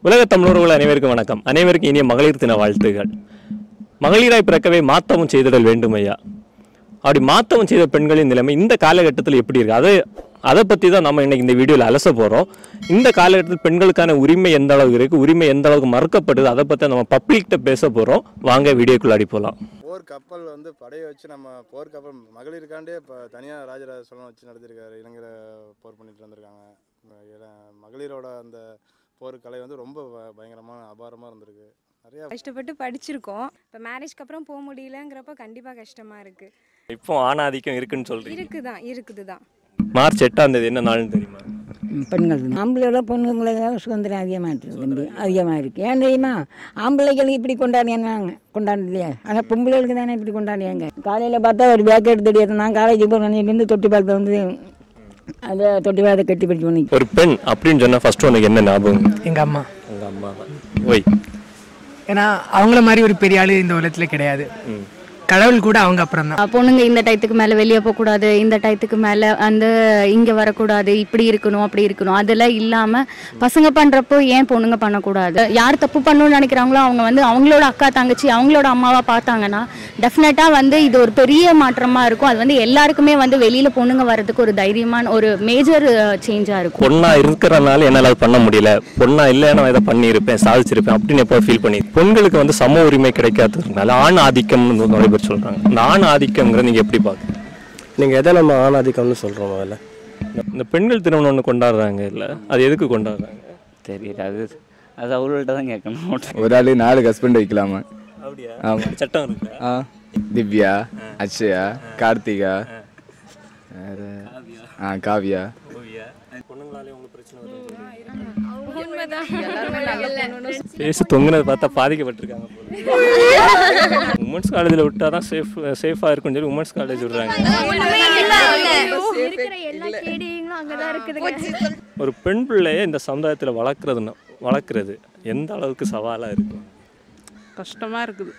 உலக தமிழர்கள் அனைவருக்கும் வணக்கம் அனைவருக்கும் இனிய மகளிர் தின வாழ்த்துகள் மகளிராய் பிறக்கவே மாத்தவும் செய்திடல் வேண்டும் ஐயா அப்படி மாத்தவும் செய்த பெண்களின் நிலைமை இந்த காலகட்டத்தில் எப்படி இருக்கு அதை அதை பற்றி தான் நம்ம இன்னைக்கு இந்த வீடியோவில் அலச போகிறோம் இந்த காலகட்டத்தில் பெண்களுக்கான உரிமை எந்த அளவுக்கு இருக்குது உரிமை எந்த அளவுக்கு மறுக்கப்படுது அதை பற்றி நம்ம பப்ளிக்கிட்ட பேச போகிறோம் வாங்க வீடியோக்குள்ளாடி போகலாம் போர் கப்பல் வந்து படையை வச்சு நம்ம போர் கப்பல் மகளிருக்காண்டே இப்போ தனியாக ராஜராஜ சோழன் வச்சு நடத்திருக்காரு இளைஞரை போர் பண்ணிட்டு வந்திருக்காங்க இந்த இள- மகளிரோட அந்த போர் கலை வந்து ரொம்ப ப- பயங்கரமான அபாரமாக இருந்திருக்கு நிறையா கஷ்டப்பட்டு படிச்சிருக்கோம் இப்போ மேரேஜ்க்கு அப்புறம் போக முடியலங்கிறப்ப கண்டிப்பாக கஷ்டமாக இருக்குது இப்போ ஆணாதிக்கம் இருக்குன்னு சொல்கிறீங்க இருக்குதான் இருக்குது தான் மார்ச் எட்டாம் தேதி என்ன நாள்னு தெரியுமா பெண்கள் ஆம்பளை பொண்ணுங்களுக்கு சுதந்திரம் அதிகமாக இருக்குது தம்பி அதிகமாக இருக்குது ஏன் தெரியுமா ஆம்பளைகளுக்கு இப்படி கொண்டாடினாங்க கொண்டாடலையே ஆனால் பொம்பளைகளுக்கு தானே இப்படி கொண்டாடியாங்க காலையில் பார்த்தா ஒரு பேக் எடுத்துட்டு இருந்தான் காலேஜ் போகிறேன் தொட்டி பாலத்தை வந்து அதை தொட்டி பாலத்தை கட்டி பிடிச்சி பண்ணி ஒரு பெண் அப்படின்னு சொன்னால் ஃபர்ஸ்ட் உனக்கு என்ன ஞாபகம் எங்கள் அம்மா உங்கள் அம்மா தான் ஒய் ஏன்னா அவங்கள மாதிரி ஒரு பெரிய ஆளு இந்த உலகத்தில் கிடையாது கடவுள் கூட அவங்க அப்புறம் தான் பொண்ணுங்க இந்த டயத்துக்கு மேலே வெளியே போகக்கூடாது இந்த டயத்துக்கு மேலே அந்த இங்கே வரக்கூடாது இப்படி இருக்கணும் அப்படி இருக்கணும் அதெல்லாம் இல்லாமல் பசங்க பண்ணுறப்போ ஏன் பொண்ணுங்க பண்ணக்கூடாது யார் தப்பு பண்ணணும்னு நினைக்கிறாங்களோ அவங்க வந்து அவங்களோட அக்கா தங்கச்சி அவங்களோட அம்மாவா பார்த்தாங்கன்னா டெஃபினட்டாக வந்து இது ஒரு பெரிய மாற்றமாக இருக்கும் அது வந்து எல்லாருக்குமே வந்து வெளியில் பொண்ணுங்க வர்றதுக்கு ஒரு தைரியமான ஒரு மேஜர் சேஞ்சாக இருக்கும் பொண்ணா இருக்கிறனால என்னால் அது பண்ண முடியல பொண்ணா இல்லைன்னா நான் இதை பண்ணியிருப்பேன் சாதிச்சிருப்பேன் அப்படின்னு எப்போ ஃபீல் பண்ணி பெண்களுக்கு வந்து சம உரிமை கிடைக்காததுனால ஆண் ஆதிக்கம்னு நிறைய பேர் சொல்றாங்க இந்த ஆண் ஆதிக்கம்ங்கிறத நீங்க எப்படி பார்க்குறீங்க நீங்கள் எதை நம்ம ஆணாதிக்கம்னு சொல்கிறோம் முதல்ல இந்த பெண்கள் திருமணம் ஒன்று கொண்டாடுறாங்க இல்லை அது எதுக்கு கொண்டாடுறாங்க தெரியல அது அது அவர்கள்ட்ட தான் கேட்கணும் ஒரு ஆளு நாலு ஹஸ்பண்ட் வைக்கலாமா அப்படியா ஆமா. சட்டம் இருக்கு ஆ திவ்யா அக்ஷயா கார்த்திகா வேற ஆ காவியா பொண்ணுங்களாலே உங்களுக்கு பிரச்சனை பேசி தொங்குனதை பார்த்தா பாதிக்கப்பட்டிருக்காங்க உமன்ஸ் காலேஜில் விட்டா தான் சேஃப் சேஃபாக இருக்கும்னு சொல்லி உமன்ஸ் காலேஜ் விடுறாங்க இருக்கிற எல்லா கேடிங்களும் அங்கே தான் இருக்குதுங்க ஒரு பெண் பிள்ளைய இந்த சமுதாயத்தில் வளர்க்குறதுன்னா வளர்க்குறது எந்த அளவுக்கு சவாலாக இருக்கும் கஷ்டமாக இருக்குது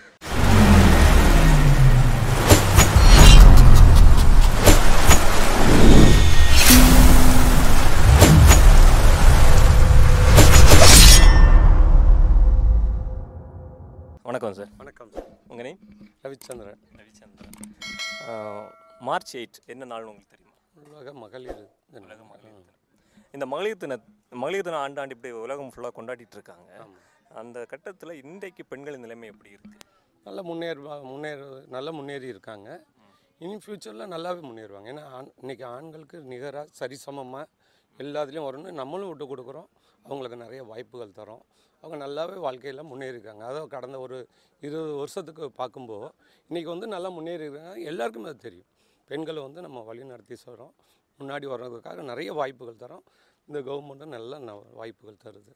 வணக்கம் சார் வணக்கம் சார் உங்கள் நேம் ரவிச்சந்திரன் ரவிச்சந்திரன் ஆஹ், மார்ச் எயிட் என்ன நாள்னு உங்களுக்கு தெரியுமா உலக மகளிர் தினம். உலக மகளிர் தினம் இந்த மகளிர் தின மகளிர் தினம் ஆண்டாண்டு இப்படி உலகம் ஃபுல்லாக கொண்டாடிட்டு இருக்காங்க அந்த கட்டத்தில் இன்றைக்கு பெண்களின் நிலைமை எப்படி இருக்கு நல்ல முன்னேறுவா முன்னேற நல்ல முன்னேறி இருக்காங்க இனி ஃப்யூச்சரில் நல்லாவே முன்னேறுவாங்க ஏன்னா ஆண் இன்னைக்கு ஆண்களுக்கு நிகராக சரிசமமாக எல்லாத்துலேயும் வரணும் நம்மளும் விட்டு கொடுக்குறோம் அவங்களுக்கு நிறைய வாய்ப்புகள் தரோம் அவங்க நல்லாவே வாழ்க்கையில் முன்னேறிருக்காங்க அதாவது கடந்த ஒரு இருபது வருஷத்துக்கு பார்க்கும்போது இன்றைக்கி வந்து நல்லா முன்னேறி இருக்காங்க எல்லாருக்குமே அது தெரியும் பெண்களை வந்து நம்ம வழி நடத்தி சொல்கிறோம் முன்னாடி வர்றதுக்காக நிறைய வாய்ப்புகள் தரோம் இந்த கவர்மெண்ட்டும் நல்ல ந- வாய்ப்புகள் தருது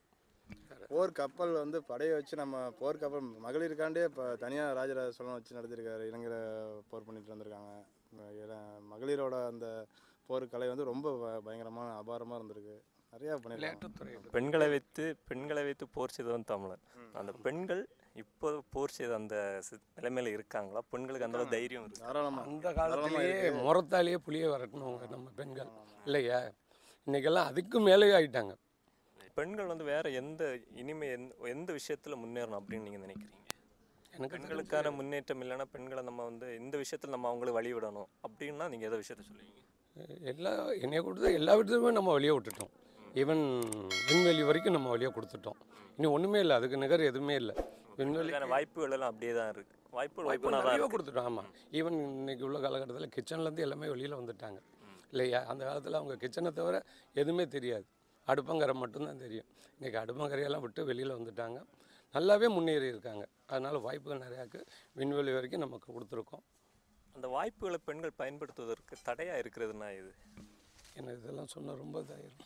போர் கப்பல் வந்து படையை வச்சு நம்ம போர் கப்பல் மகளிருக்காண்டே இப்போ தனியாக ராஜராஜ சோழன் வச்சு நடத்திருக்காரு இளைஞரை போர் பண்ணிட்டு வந்திருக்காங்க இந்த இள- மகளிரோட அந்த போர் கலை வந்து ரொம்ப ப- பயங்கரமான அபாரமாக இருந்திருக்கு நிறையா பண்ணிருக்காங்க விளையாட்டுத்துறை பெண்களை வைத்து பெண்களை வைத்து போர் செய்தவன் தமிழன் அந்த பெண்கள் இப்போ போர் செய்த அந்த சி- நிலைமையில இருக்காங்களா பெண்களுக்கு அந்த அளவு தைரியம் இருக்கு தாராளமாக அந்த காலத்திலேயே முறத்தாலேயே புளிய வரட்டணுங்க நம்ம பெண்கள் இல்லையா இன்னைக்கெல்லாம் அதுக்கு மேலே ஆயிட்டாங்க பெண்கள் வந்து வேற எந்த இனிமே எந்த எந்த விஷயத்துல முன்னேறணும் அப்படின்னு நீங்க நினைக்கிறீங்க எனக்கு பெண்களுக்கான முன்னேற்றம் இல்லைன்னா பெண்களை நம்ம வந்து இந்த விஷயத்துல நம்ம அவங்களுக்கு வழி விடணும் அப்படின்னா நீங்க எதை விஷயத்த சொல்லுவீங்க எல்லா என்னைய கொடுத்து எல்லா விதத்துமே நம்ம வழியே விட்டுட்டோம் ஈவன் விண்வெளி வரைக்கும் நம்ம வழியாக கொடுத்துட்டோம் இனி ஒன்றுமே இல்லை அதுக்கு நிகர் எதுவுமே இல்லை விண்வெளி பெண்களுக்கான வாய்ப்புகள் எல்லாம் அப்படியே தான் இருக்கு வாய்ப்புகள் வாய்ப்பு ஓப்பனாக தான் நிறைய இருக்கு கொடுத்துட்டோம் ஆமாம் ஈவன் இன்னைக்கு உள்ள காலகட்டத்தில் கிச்சன்லேருந்து எல்லாமே வெளியில் வந்துட்டாங்க இல்லையா அந்த காலத்தில் அவங்க கிச்சனை தவிர எதுவுமே தெரியாது அடுப்பங்கரை மட்டும்தான் தெரியும் இன்றைக்கி அடுப்பங்கரையெல்லாம் விட்டு வெளியில் வந்துட்டாங்க நல்லாவே முன்னேறி இருக்காங்க அதனால் வாய்ப்புகள் நிறையாக்கு விண்வெளி வரைக்கும் நமக்கு கொடுத்துருக்கோம் அந்த வாய்ப்புகளை பெண்கள் பயன்படுத்துவதற்கு தடையா இருக்கிறதுனா இது எனக்கு இதெல்லாம் சொன்ன ரொம்ப இதாயிரும்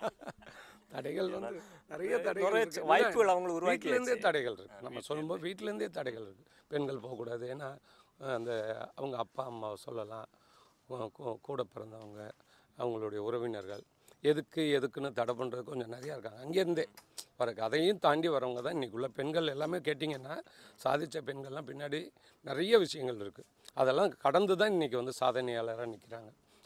தடைகள் வந்து நிறைய நிறைய தடைகள் இருக்கு. வாய்ப்புகள் அவங்களுக்கு வீட்டிலேருந்தே உருவாக்கியாச்சு. தடைகள் இருக்கு நம்ம சொல்லும்போது வீட்டிலேருந்தே தடைகள் இருக்கு பெண்கள் போகக்கூடாது ஏன்னா அஹ், அந்த அவங்க அப்பா அம்மாவை சொல்லலாம் கூ- கூ- கூட பிறந்தவங்க அவங்களுடைய உறவினர்கள் எதுக்கு எதுக்குன்னு தடை பண்ணுறது கொஞ்சம் நிறையா இருக்காங்க அங்கேருந்தே வர அதையும் தாண்டி வரவங்க தான் இன்றைக்கி உள்ள பெண்கள் எல்லாமே கேட்டிங்கன்னா சாதித்த பெண்கள்லாம் பின்னாடி நிறைய விஷயங்கள் இருக்குது அதெல்லாம் கடந்து தான் இன்றைக்கி வந்து சாதனையாளராக நிற்கிறாங்க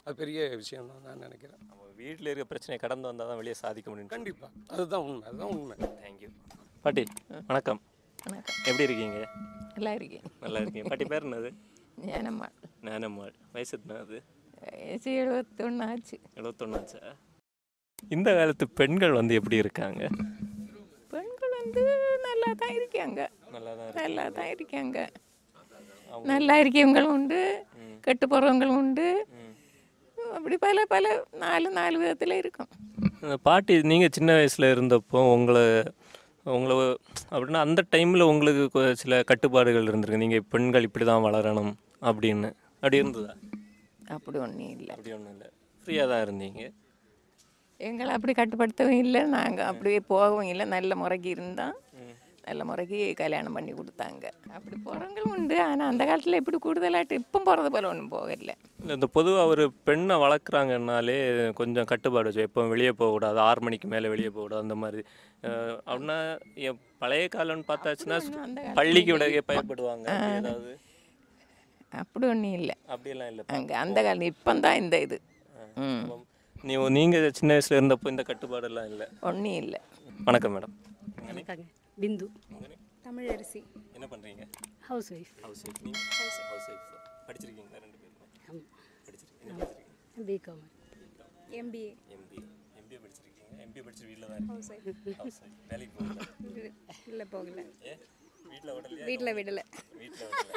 அது பெரிய விஷயம் தான் நான் நினைக்கிறேன் வீட்டில் இருக்க பிரச்சனையை கடந்து வந்தால் தான் வெளியே சாதிக்க முடியும் கண்டிப்பாக அதுதான் உண்மை அதுதான் உண்மை தேங்க்யூ பாட்டி வணக்கம் வணக்கம் எப்படி இருக்கீங்க நல்லா இருக்கேன் நல்லா இருக்கீங்க பாட்டி பேர் என்னது ஞானம்மாள் ஞானம்மாள் வயசு என்ன அது வயசு எழுபத்தொன்று ஆச்சு எழுபத்தொன்னாச்சா இந்த காலத்து பெண்கள் வந்து எப்படி இருக்காங்க பெண்கள் வந்து நல்லா தான் இருக்காங்க நல்லா தான் நல்லா தான் இருக்காங்க நல்லா இருக்கவங்களும் உண்டு கெட்டு போகிறவங்களும் உண்டு அப்படி பல பல நாலு நாலு விதத்தில் இருக்கும் அந்த பாட்டி நீங்கள் சின்ன வயசில் இருந்தப்போ உங்களை உங்களை அப்படின்னா அந்த டைமில் உங்களுக்கு கொ- சில கட்டுப்பாடுகள் இருந்திருக்கு நீங்கள் பெண்கள் இப்படி தான் வளரணும் அப்படின்னு அப்படி இருந்ததா அப்படி ஒன்றும் இல்லை அப்படி ஒன்றும் இல்லை ஃப்ரீயாக தான் இருந்தீங்க எங்களை அப்படி கட்டுப்படுத்தவும் இல்லை நாங்கள் அப்படியே போகவும் இல்லை நல்ல முறைக்கு இருந்தால் நல்ல முறைக்கு கல்யாணம் பண்ணி கொடுத்தாங்க அப்படி போகிறவங்களும் உண்டு ஆனால் அந்த காலத்தில் இப்படி கூடுதலாட்டு இப்போ போகிறது போல ஒன்றும் போகல இல்லை இந்த பொதுவாக ஒரு பெண்ணை வளர்க்குறாங்கன்னாலே கொஞ்சம் கட்டுப்பாடு வச்சு எப்போ வெளியே போகக்கூடாது ஆறு மணிக்கு மேலே வெளியே போகக்கூடாது அந்த மாதிரி அஹ், அப்படின்னா எ- பழைய காலம்னு பார்த்தாச்சுன்னா அந்த காலத்துல பள்ளிக்கு விட இல்லை. பயப்படுவாங்க ஆ. அப்படி ஏதாவது அப்படி ஒன்றும் இல்லை அப்படியெல்லாம் இல்லை அங்கே அந்த காலம் இப்போ தான் இந்த இது ம் நீ நீங்கள் சின்ன வயசில் இருந்தப்போ இந்த கட்டுப்பாடெல்லாம் இல்லை ஒன்றும் இல்லை வணக்கம் மேடம் வணக்கங்க பிந்து தமிழரசி என்ன பண்ணுறீங்க ஹவுஸ் ஒய்ஃப் ஹவுஸ் ஒய்ஃப் நீங்கள் ஹவுஸ் ஒய்ஃப் படிச்சிருக்கீங்களா ரெண்டு பேருமே படிச்சிருக்கீங்க என்ன படிச்சிருக்கீங்க பிகாம் எம்பிஏ எம்பிஏ எம்பிஏ படிச்சிருக்கீங்க எம்பிஏ படிச்சு வீட்டில் தான் House இருக்கீங்க wife. ஹவுஸ் ஒய்ஃப் வேலைக்கு போகல இல்லை போகல ஏ வீட்டில் விடலையா வீட்டில் விடலை வீட்டில் விடல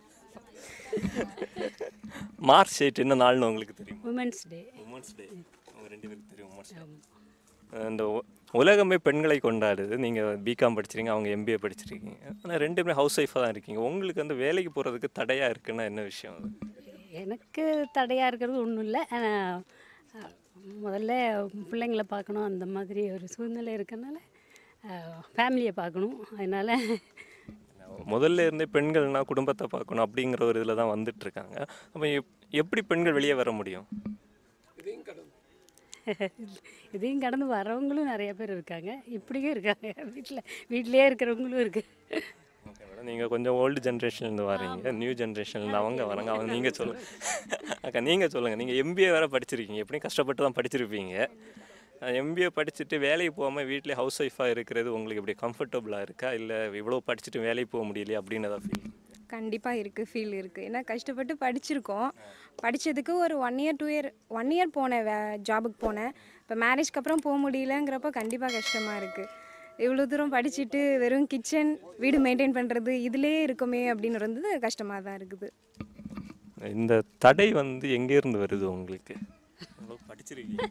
மார்ச் எயிட் என்ன நாள்னு உங்களுக்கு தெரியும் உமன்ஸ் டே உமன்ஸ் டே உங்கள் ரெண்டு பேருக்கு தெரியும் உமன்ஸ் டே இந்த உ- உலகமே பெண்களை கொண்டாடுது நீங்கள் பிகாம் படிச்சிருக்கீங்க அவங்க எம்பிஏ படிச்சிருக்கீங்க ஆனால் ரெண்டு பேரும் ஹவுஸ் ஒய்ஃபாக தான் இருக்கீங்க உங்களுக்கு வந்து வேலைக்கு போகிறதுக்கு தடையாக இருக்குன்னா என்ன விஷயம் அது எனக்கு தடையாக இருக்கிறது ஒன்றும் இல்லை ஆனால் முதல்ல பிள்ளைங்கள பார்க்கணும் அந்த மாதிரி ஒரு சூழ்நிலை இருக்கனால ஃபேமிலியை பார்க்கணும் அதனால் முதல்ல இருந்தே பெண்கள்னா குடும்பத்தை பார்க்கணும் அப்படிங்கிற ஒரு இதில் தான் வந்துட்டு இருக்காங்க அப்போ எப் எப்படி பெண்கள் வெளியே வர முடியும் இதையும் கடந்து வரவங்களும் நிறைய பேர் இருக்காங்க இப்படியும் இருக்காங்க வீட்டில் வீட்டிலேயே இருக்கிறவங்களும் இருக்கு ஓகே மேடம் நீங்கள் கொஞ்சம் ஓல்டு ஜென்ரேஷன்லேருந்து வரீங்க நியூ ஜென்ரேஷன்லேருந்து அவங்க வராங்க அவங்க நீங்கள் சொல்லுங்கள் அக்கா நீங்கள் சொல்லுங்கள் நீங்கள் எம்பிஏ வேறு படிச்சிருக்கீங்க எப்படியும் கஷ்டப்பட்டு தான் படிச்சிருப்பீங்க எம்பிஏ படிச்சுட்டு வேலைக்கு போகாமல் வீட்டிலே ஹவுஸ் ஒய்ஃபாக இருக்கிறது உங்களுக்கு எப்படி கம்ஃபர்டபுளாக இருக்கா இல்லை இவ்வளோ படிச்சுட்டு வேலைக்கு போக முடியலையே அப்படின்னு ஏதாவது ஃபீல் கண்டிப்பாக இருக்குது ஃபீல் இருக்குது ஏன்னா கஷ்டப்பட்டு படிச்சிருக்கோம் படித்ததுக்கு ஒரு one year two year one year போனேன் வே ஜாபுக்கு போனேன் இப்போ மேரேஜ்க்கு அப்புறம் போக முடியலங்கிறப்ப கண்டிப்பாக கஷ்டமாக இருக்குது இவ்வளோ தூரம் படிச்சுட்டு வெறும் கிச்சன் வீடு மெயின்டைன் பண்ணுறது இதிலே இருக்குமே அப்படின்னு வந்து கஷ்டமாக தான் இருக்குது இந்த தடை வந்து எங்கேருந்து வருது உங்களுக்கு இவ்வளோ படிச்சிருக்கீங்க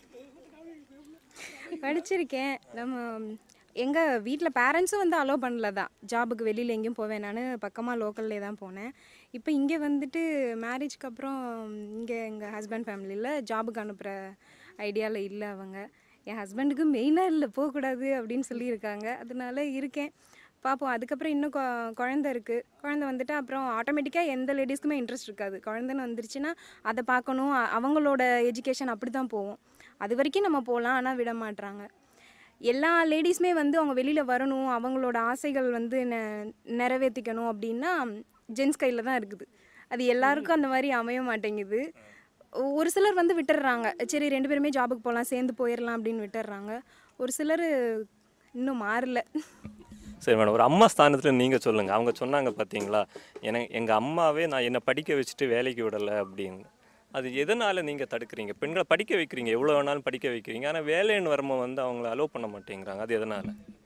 படிச்சிருக்கேன் நம்ம எங்கள் வீட்டில் பேரண்ட்ஸும் வந்து அலோவ் பண்ணல தான் ஜாபுக்கு வெளியில் எங்கேயும் போவேன் நான் பக்கமாக லோக்கல்லே தான் போனேன் இப்போ இங்கே வந்துட்டு மேரேஜ்க்கு அப்புறம் இங்கே எங்கள் ஹஸ்பண்ட் ஃபேமிலியில் ஜாபுக்கு அனுப்புகிற ஐடியாவில் இல்லை அவங்க என் ஹஸ்பண்டுக்கு மெயினாக இல்லை போகக்கூடாது அப்படின்னு சொல்லியிருக்காங்க அதனால இருக்கேன் பார்ப்போம் அதுக்கப்புறம் இன்னும் கொ- குழந்த இருக்குது குழந்த வந்துட்டு அப்புறம் ஆட்டோமேட்டிக்காக எந்த லேடிஸ்க்குமே இன்ட்ரெஸ்ட் இருக்காது குழந்தைன்னு வந்துருச்சுன்னா அதை பார்க்கணும் அ- அவங்களோட எஜுகேஷன் அப்படி தான் போகும் அது வரைக்கும் நம்ம போகலாம் ஆனால் விட மாட்றாங்க எல்லா லேடிஸுமே வந்து அவங்க வெளியில் வரணும் அவங்களோட ஆசைகள் வந்து நெ நிறைவேற்றிக்கணும் அப்படின்னா ஜென்ஸ் கையில் தான் இருக்குது அது எல்லாருக்கும் அந்த மாதிரி அமைய மாட்டேங்குது ஒரு சிலர் வந்து விட்டுடுறாங்க சரி ரெண்டு பேருமே ஜாபுக்கு போகலாம் சேர்ந்து போயிடலாம் அப்படின்னு விட்டுடுறாங்க ஒரு சிலர் இன்னும் மாறல சரி மேடம் ஒரு அம்மா ஸ்தானத்தில் நீங்கள் சொல்லுங்கள் அவங்க சொன்னாங்க பார்த்தீங்களா எனக்கு எங்கள் அம்மாவே நான் என்னை படிக்க வச்சுட்டு வேலைக்கு விடலை அப்படின்னு அது எதனால் நீங்கள் தடுக்கிறீங்க பெண்களை படிக்க வைக்கிறீங்க எவ்வளோ வேணாலும் படிக்க வைக்கிறீங்க ஆனால் வேலைன்னு வரும்போது வந்து அவங்கள அலோவ் பண்ண மாட்டேங்கிறாங்க அது எதனால்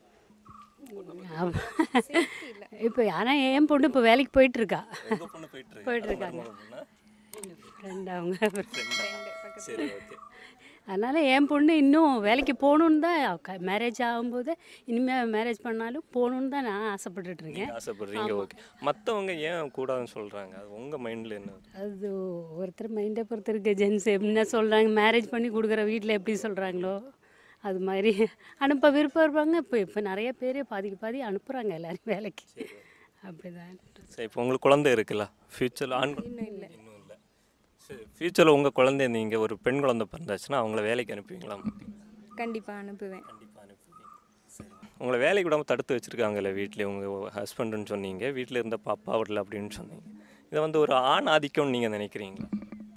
இப்போ ஆனால் என் பொண்ணு இப்போ வேலைக்கு போயிட்டு இருக்கா உங்க பொண்ணு போயிட்டு இருக்கா? போயிட்டு இருக்காங்க உங்க பொண்ணா? ஃப்ரெண்ட் அவங்க சரி ஓகே அதனால் என் பொண்ணு இன்னும் வேலைக்கு போகணுன்னு தான் மேரேஜ் ஆகும்போது இனிமேல் மேரேஜ் பண்ணாலும் போகணுன்னு தான் நான் ஆசைப்பட்டுட்டு இருக்கேன் நீங்கள் ஆசைப்படுறீங்க ஓகே மற்றவங்க ஏன் கூடாதுன்னு சொல்கிறாங்க அது உங்கள் மைண்டில் என்ன வருது? அது ஒருத்தர் மைண்டை பொறுத்து இருக்கு ஜென்ஸ் என்ன சொல்கிறாங்க மேரேஜ் பண்ணி கொடுக்குற வீட்டில் எப்படி சொல்கிறாங்களோ அது மாதிரி அனுப்ப விருப்பம் இருப்பாங்க இப்போ இப்போ நிறைய பேர் பாதிக்கு பாதி அனுப்புகிறாங்க எல்லாரும் வேலைக்கு அப்படிதான் சரி இப்போ உங்களுக்கு குழந்தை இருக்குல்ல ஃப்யூச்சரில் ஆண் இன்னும் இல்லை இன்னும் இல்லை சரி ஃப்யூச்சரில் உங்கள் குழந்தைய நீங்கள் ஒரு பெண் குழந்தை பிறந்தாச்சுன்னா அவங்கள வேலைக்கு அனுப்புவீங்களா கண்டிப்பாக அனுப்புவேன் உங்களை வேலைக்கு விடாமல் தடுத்து வச்சுருக்காங்கல்ல வீட்டில் உங்கள் ஹஸ்பண்டுன்னு சொன்னீங்க வீட்டில் இருந்த பாப்பா விடல அப்படின்னு சொன்னீங்க இதை வந்து ஒரு ஆண் ஆதிக்கம்னு நீங்கள் நினைக்கிறீங்களா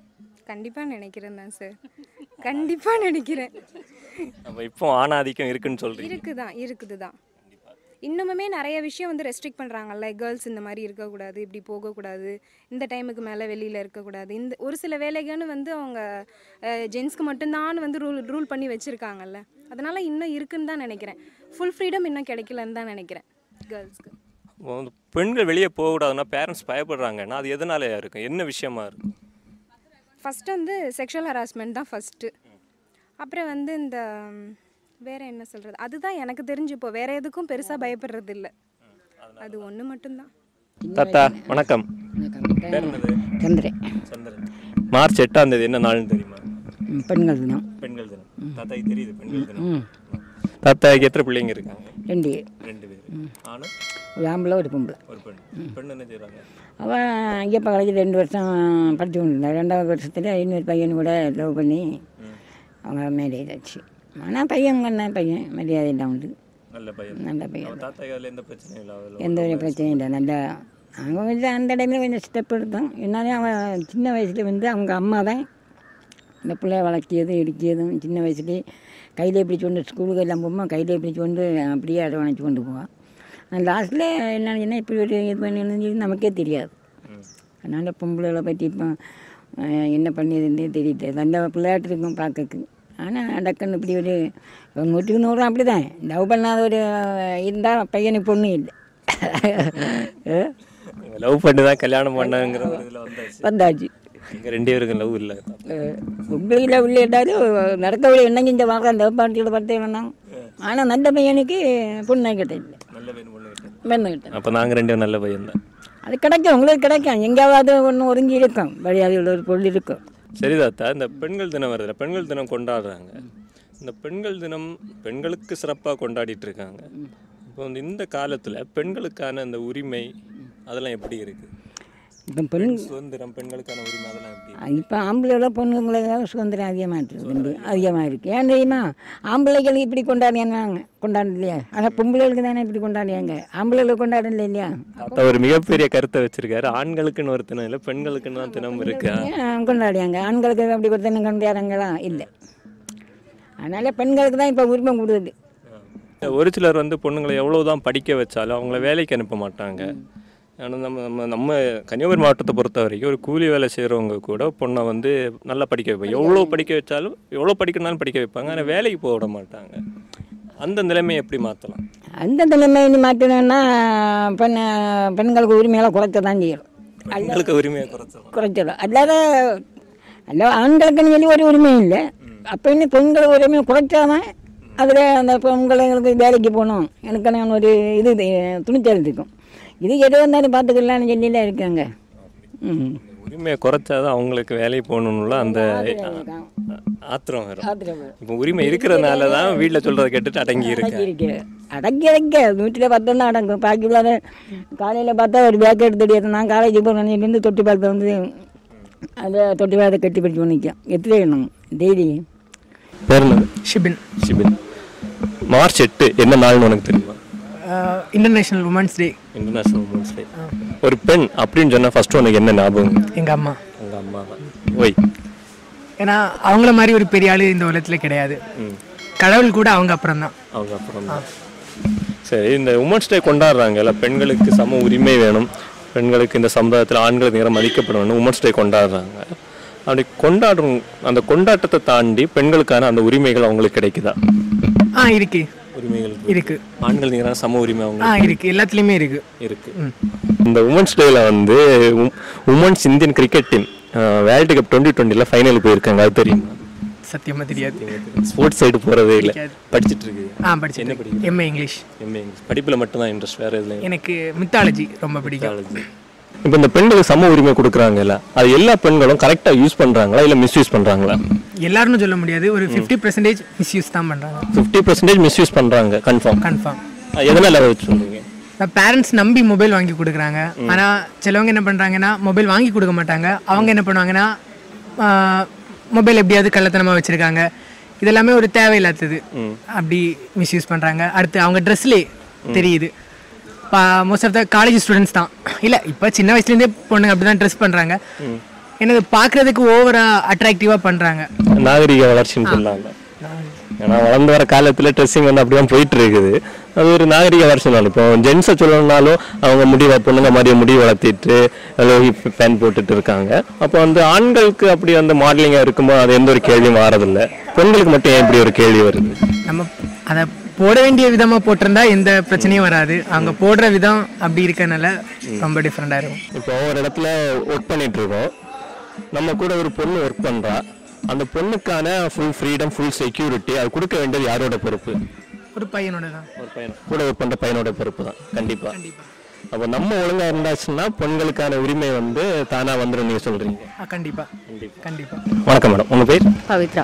கண்டிப்பாக நினைக்கிறேன் தான் சார் கண்டிப்பாக நினைக்கிறேன் அப்போ இப்போ ஆணாதிக்கம் இருக்குன்னு சொல்றீங்க இருக்குதான் இருக்குது தான் இன்னுமுமே நிறைய விஷயம் வந்து ரெஸ்ட்ரிக்ட் பண்ணுறாங்கல்ல கேர்ள்ஸ் இந்த மாதிரி இருக்கக்கூடாது இப்படி போகக்கூடாது இந்த டைமுக்கு மேலே வெளியில் இருக்கக்கூடாது இந்த ஒரு சில வேலைகள்னு வந்து அவங்க ஜென்ஸ்க்கு மட்டும்தான் வந்து ரூல் ரூல் பண்ணி வச்சுருக்காங்கல்ல அதனால் இன்னும் இருக்குன்னு தான் நினைக்கிறேன் ஃபுல் ஃப்ரீடம் இன்னும் கிடைக்கலன்னு தான் நினைக்கிறேன் கேர்ள்ஸ்க்கு இப்போ வந்து பெண்கள் வெளியே போகக்கூடாதுன்னா பேரண்ட்ஸ் பயப்படுறாங்கன்னா அது எதனாலயா இருக்கும் என்ன விஷயமா இருக்கும் ஃபஸ்ட்டு வந்து செக்ஷுவல் ஹராஸ்மெண்ட் தான் ஃபஸ்ட்டு அப்புறம் வந்து இந்த ம், வேற என்ன சொல்கிறது அதுதான் எனக்கு தெரிஞ்சு இப்போ வேற எதுக்கும் பெருசாக பயப்படுறது இல்லை அது ஒன்று மட்டும்தான் தாத்தா வணக்கம் பேர் என்னது? சந்திரன் சந்திரன் மார்ச் எட்டாம் தேதி என்ன நாள்னு தெரியுமா ம், பெண்கள் தினம் பெண்கள் தினம் தாத்தாக்கு தெரியுது பெண்கள் ம். தினம் தாத்தாக்கு எத்தனை பிள்ளைங்க இருக்காங்க ரெண்டு ரெண்டு பேர் ஆனா ஒரு ஆம்பளை ஒரு பொம்பளை ஒரு பெண் பெண் என்ன செய்றாங்க அவன் ஐயப்பா காலேஜில் ரெண்டு வருஷம் படித்து கொண்டிருந்தான் ரெண்டாவது வருஷத்தில் இன்னொரு பையன் கூட லவ் பண்ணி அவங்க மேரேஜ் ஆச்சு ஆனால் பையன் கண்ண பையன் மரியாதை இல்லாமல் வந்து நல்ல பையன் நல்ல பையன் அவன் தாத்தாக்கு அதில் எந்த பிரச்சனையும் இல்லை அதில் எந்த ஒரு பிரச்சனையும் இல்லை நல்லா அவங்க வந்து அந்த டைமில் கொஞ்சம் ஸ்டெப் எடுத்தோம் என்னாலே அவன் சின்ன வயசில் வந்து அவங்க அம்மா தான் இந்த பிள்ளைய வளர்க்கியதும் இடிக்கியதும் சின்ன வயசுலேயே கையில் பிடிச்சி கொண்டு ஸ்கூலுக்கு எல்லாம் போகும்போது கையில் பிடிச்சி கொண்டு அப்படியே அரவணைச்சு கொண்டு போவான் லாஸ்ட்டில் என்ன என்ன இப்படி ஒரு இது பண்ணி நமக்கே தெரியாது அதனால் பொம்பளைகளை பற்றி இப்போ அஹ், என்ன பண்ணியதுன்னே தெரியல நல்ல பிள்ளையாட்டு இருக்கும் பார்க்கக்கு ஆனால் டக்குன்னு இப்படி ஒரு ஒரு நூற்றுக்கு நூறு அப்படி தான் லவ் பண்ணாத ஒரு இருந்தால் பையனுக்கு பொண்ணு இல்லை லவ் பண்ணி தான் கல்யாணம் பண்ணங்கிற ஒரு இதில் வந்தாச்சு வந்தாச்சு எங்கள் ரெண்டு பேருக்கும் லவ் இல்லை உங்களுக்கு லவ் இல்லைட்டாலும் நடக்கவில்லை என்னங்க இந்த வாரம் அந்த பார்ட்டியில் பார்த்து வேணாம் ஆனால் நல்ல பையனுக்கு பொண்ணு கிடையாது நல்ல பையன் பொண்ணு கிட்ட பொண்ணு கிட்ட அப்போ நாங்கள் ரெண்டு பேரும் நல்ல பையன் தான் அது கிடைக்கும் உங்களுக்கு கிடைக்கும் எங்கேயாவது ஒன்று ஒதுங்கி இருக்கும் வழியாக உள்ள ஒரு பொருள் இருக்கும் சரி தாத்தா இந்த பெண்கள் தினம் வருதுல பெண்கள் தினம் கொண்டாடுறாங்க இந்த பெண்கள் தினம் பெண்களுக்கு சிறப்பாக கொண்டாடிட்டு இருக்காங்க இப்போ வந்து இந்த காலத்தில் பெண்களுக்கான இந்த உரிமை அதெல்லாம் எப்படி இருக்கு இப்போ பெண் பெண் சுதந்திரம் பெண்களுக்கான உரிமை அதெல்லாம் எப்படி இப்போ ஆம்பளையோட பொண்ணுங்களுக்கு சுதந்திரம் அதிகமாக இருக்குது அதிகமாக இருக்குது ஏன் தெரியுமா ஆம்பளைகள் இப்படி கொண்டாடியாங்க கொண்டாடலையா ஆனால் பொம்பளைகளுக்கு தானே இப்படி கொண்டாடியாங்க ஆம்பளைகளுக்கு கொண்டாடல இல்லையா தாத்தா ஒரு மிகப்பெரிய கருத்தை வச்சிருக்காரு ஆண்களுக்குன்னு ஒரு தினம் இல்லை பெண்களுக்குன்னு தான் தினம் இருக்கா ஏன் கொண்டாடியாங்க ஆண்களுக்கு அப்படி ஒரு தினம் கொண்டாடுறாங்களா இல்லை அதனால் பெண்களுக்கு தான் இப்போ உரிமை கொடுக்குது ஒரு சிலர் வந்து பொண்ணுங்களை எவ்வளவுதான் படிக்க வச்சாலும் அவங்கள வேலைக்கு அனுப்ப மாட்டாங்க ஆனால் நம்ம நம்ம நம்ம கன்னியாகுமரி மாவட்டத்தை பொறுத்த வரைக்கும் ஒரு கூலி வேலை செய்கிறவங்க கூட பொண்ணை வந்து நல்லா படிக்க வைப்பாங்க எவ்வளோ படிக்க வச்சாலும் எவ்வளோ படிக்கணும்னாலும் படிக்க வைப்பாங்க ஆனால் வேலைக்கு போக விட மாட்டாங்க அந்த நிலைமையை எப்படி மாற்றலாம் அந்த நிலைமை இனி மாற்றணும்னா பெண் பெண்களுக்கு உரிமையெல்லாம் குறைக்க தான் செய்யணும் பெண்களுக்கு உரிமையை குறைச்சலாம் குறைச்சிடும் அல்லாத அல்ல ஆண்களுக்குன்னு சொல்லி ஒரு உரிமையும் இல்லை அப்போ இன்னும் பெண்கள் உரிமையை குறைச்சாதான் அதில் அந்த பெண்களுக்கு வேலைக்கு போகணும் எனக்கான ஒரு இது இது- துணிச்சல் இருக்கும் இது எது வந்தாலும் பார்த்துக்கலாம்னு சொல்லிலாம் இருக்காங்க ம் உரிமையை குறைச்சாதான் அவங்களுக்கு வேலைக்கு போகணும்ல அந்த ஆத்திரம் வரும் ஆத்திரம் வரும். இப்போ உரிமை இருக்கிறதுனால தான் வீட்டில் சொல்கிறத கேட்டுட்டு அடங்கி அடங்கி இருக்கேன் இருக்கு அடங்கி அடங்க வீட்டில் பார்த்தோம்னா அடங்கும் பாக்கி இல்லாத காலையில் பார்த்தா ஒரு பேக் எடுத்துட்டு எடுத்து நான் காலேஜ் போகிறேன் தொட்டி பார்த்து வந்து அதை தொட்டி பார்த்து கட்டி பிடிச்சி நிற்கும் எத்தனை வேணும் டெய்லி பேர் என்னது ஷிபின் ஷிபின் மார்ச் எட்டு என்ன நாள்னு உனக்கு தெரியுமா international women's day international women's day ஒரு பெண் அப்படின்னு சொன்னா ஃபர்ஸ்ட் உனக்கு என்ன ஞாபகம் எங்கள் அம்மா உங்க அம்மா தான் ஒய் ஏன்னா அவங்கள மாதிரி ஒரு பெரிய ஆள் இந்த உலகத்தில் கிடையாது கடவுள் கூட அவங்க அப்புறம் தான் அவங்க அப்புறம் தான் சரி இந்த உமன்ஸ் டே கொண்டாடுறாங்கல்ல பெண்களுக்கு சம உரிமை வேணும் பெண்களுக்கு இந்த சமுதாயத்தில் ஆண்களுக்கு நேரம் மதிக்கப்படணும் உமன்ஸ் டே கொண்டாடுறாங்க அப்படி கொண்டாடுறோம் அந்த கொண்டாட்டத்தை தாண்டி பெண்களுக்கான அந்த உரிமைகள் அவங்களுக்கு கிடைக்குதா ஆ இருக்கு உரிமைகள் இருக்கு ஆண்கள் நேரம் சம உரிமை ஆ அவங்களுக்கு இருக்கு எல்லாத்துலேயுமே இருக்கு இருக்கு இந்த உமன்ஸ் டேல வந்து women's Indian cricket team world cup twenty டுவெண்ட்டியில் ஃபைனல் போயிருக்காங்க அது தெரியுமா சத்தியமாக தெரியாது ஸ்போர்ட்ஸ் சைடு போகிறதே இல்லை தெரியாது. படிச்சிட்டு இருக்கு ஆ படிச்சு என்ன படிக்கிறீங்க எம்ஏ இங்கிலீஷ் எம்ஏ இங்கிலீஷ் படிப்பில் மட்டும்தான் இன்ட்ரெஸ்ட் வேறு எதுலையும் எனக்கு மித்தாலஜி ரொம்ப பிடிக்கும் இப்போ இந்த பெண்களுக்கு சம உரிமை கொடுக்குறாங்கல்ல அது எல்லா பெண்களும் கரெக்டாக யூஸ் பண்ணுறாங்களா இல்லை மிஸ்யூஸ் பண்ணுறாங்களா எல்லாருன்னு சொல்ல முடியாது ஒரு ஃபிஃப்டி பர்சன்டேஜ் மிஸ்யூஸ் தான் பண்ணுறாங்க ஃபிஃப்டி பர்சன்டேஜ் மிஸ்யூஸ் பண்ணுறாங்க கன்ஃபார்ம் கன்ஃபார்ம் எதனால் வச்சு சொல்றீங்க நான் பேரண்ட்ஸ் நம்பி மொபைல் வாங்கி கொடுக்குறாங்க ஆனால் சிலவங்க என்ன பண்ணுறாங்கன்னா மொபைல் வாங்கி கொடுக்க மாட்டாங்க அவங்க என்ன பண்ணுவாங்கன்னா மொபைல் எப்படியாவது கள்ளத்தனமாக வச்சுருக்காங்க இதெல்லாமே ஒரு தேவையில்லாதது அப்படி மிஸ்யூஸ் பண்ணுறாங்க அடுத்து அவங்க ட்ரெஸ்லே தெரியுது most of the college students தான் இல்லை இப்போ சின்ன வயசுலேருந்தே பொண்ணுங்க அப்படி தான் ட்ரெஸ் பண்ணுறாங்க என்னது பார்க்கறதுக்கு ஓவரா அட்ராக்டிவாக பண்ணுறாங்க நாகரிக வளர்ச்சின்னு சொல்லலாம் ஏன்னா வளர்ந்து வர காலத்தில் ட்ரெஸ்ஸிங் வந்து அப்படியே போயிட்டு இருக்குது அது ஒரு நாகரிக வளர்ச்சி தான் இப்போ ஜென்ஸை சொல்லணும்னாலும் அவங்க முடி வ- பொண்ணுங்க மாதிரி முடி வளர்த்திட்டு பேன் போட்டுட்டு இருக்காங்க அப்போ வந்து ஆண்களுக்கு அப்படி வந்து மாடலிங்காக இருக்கும்போது அது எந்த ஒரு கேள்வியும் வாரதில்லை பெண்களுக்கு மட்டும் ஏன் இப்படி ஒரு கேள்வி வருது நம்ம அதை போட வேண்டிய விதமாக போட்டிருந்தா எந்த பிரச்சனையும் வராது அவங்க போடுற விதம் அப்படி இருக்கனால ரொம்ப டிஃப்ரெண்டாக இருக்கும் இப்போ ஒரு இடத்துல ஒர்க் பண்ணிட்டு இருக்கோம் நம்ம கூட ஒரு பொண்ணு ஒர்க் பண்றா அந்த பொண்ணுக்கான ஃபுல் ஃப்ரீடம் ஃபுல் செக்யூரிட்டி அது கொடுக்க வேண்டியது யாரோட பொறுப்பு ஒரு பையனோட தான் ஒரு பையன் கூட ஒர்க் பண்ற பையனோட பொறுப்பு தான் கண்டிப்பா அப்போ நம்ம ஒழுங்கா இருந்தாச்சுன்னா பெண்களுக்கான உரிமை வந்து தானா வந்துடும் நீங்க சொல்றீங்க ஆ கண்டிப்பாக கண்டிப்பாக வணக்கம் மேடம் உங்க பேர் பவித்ரா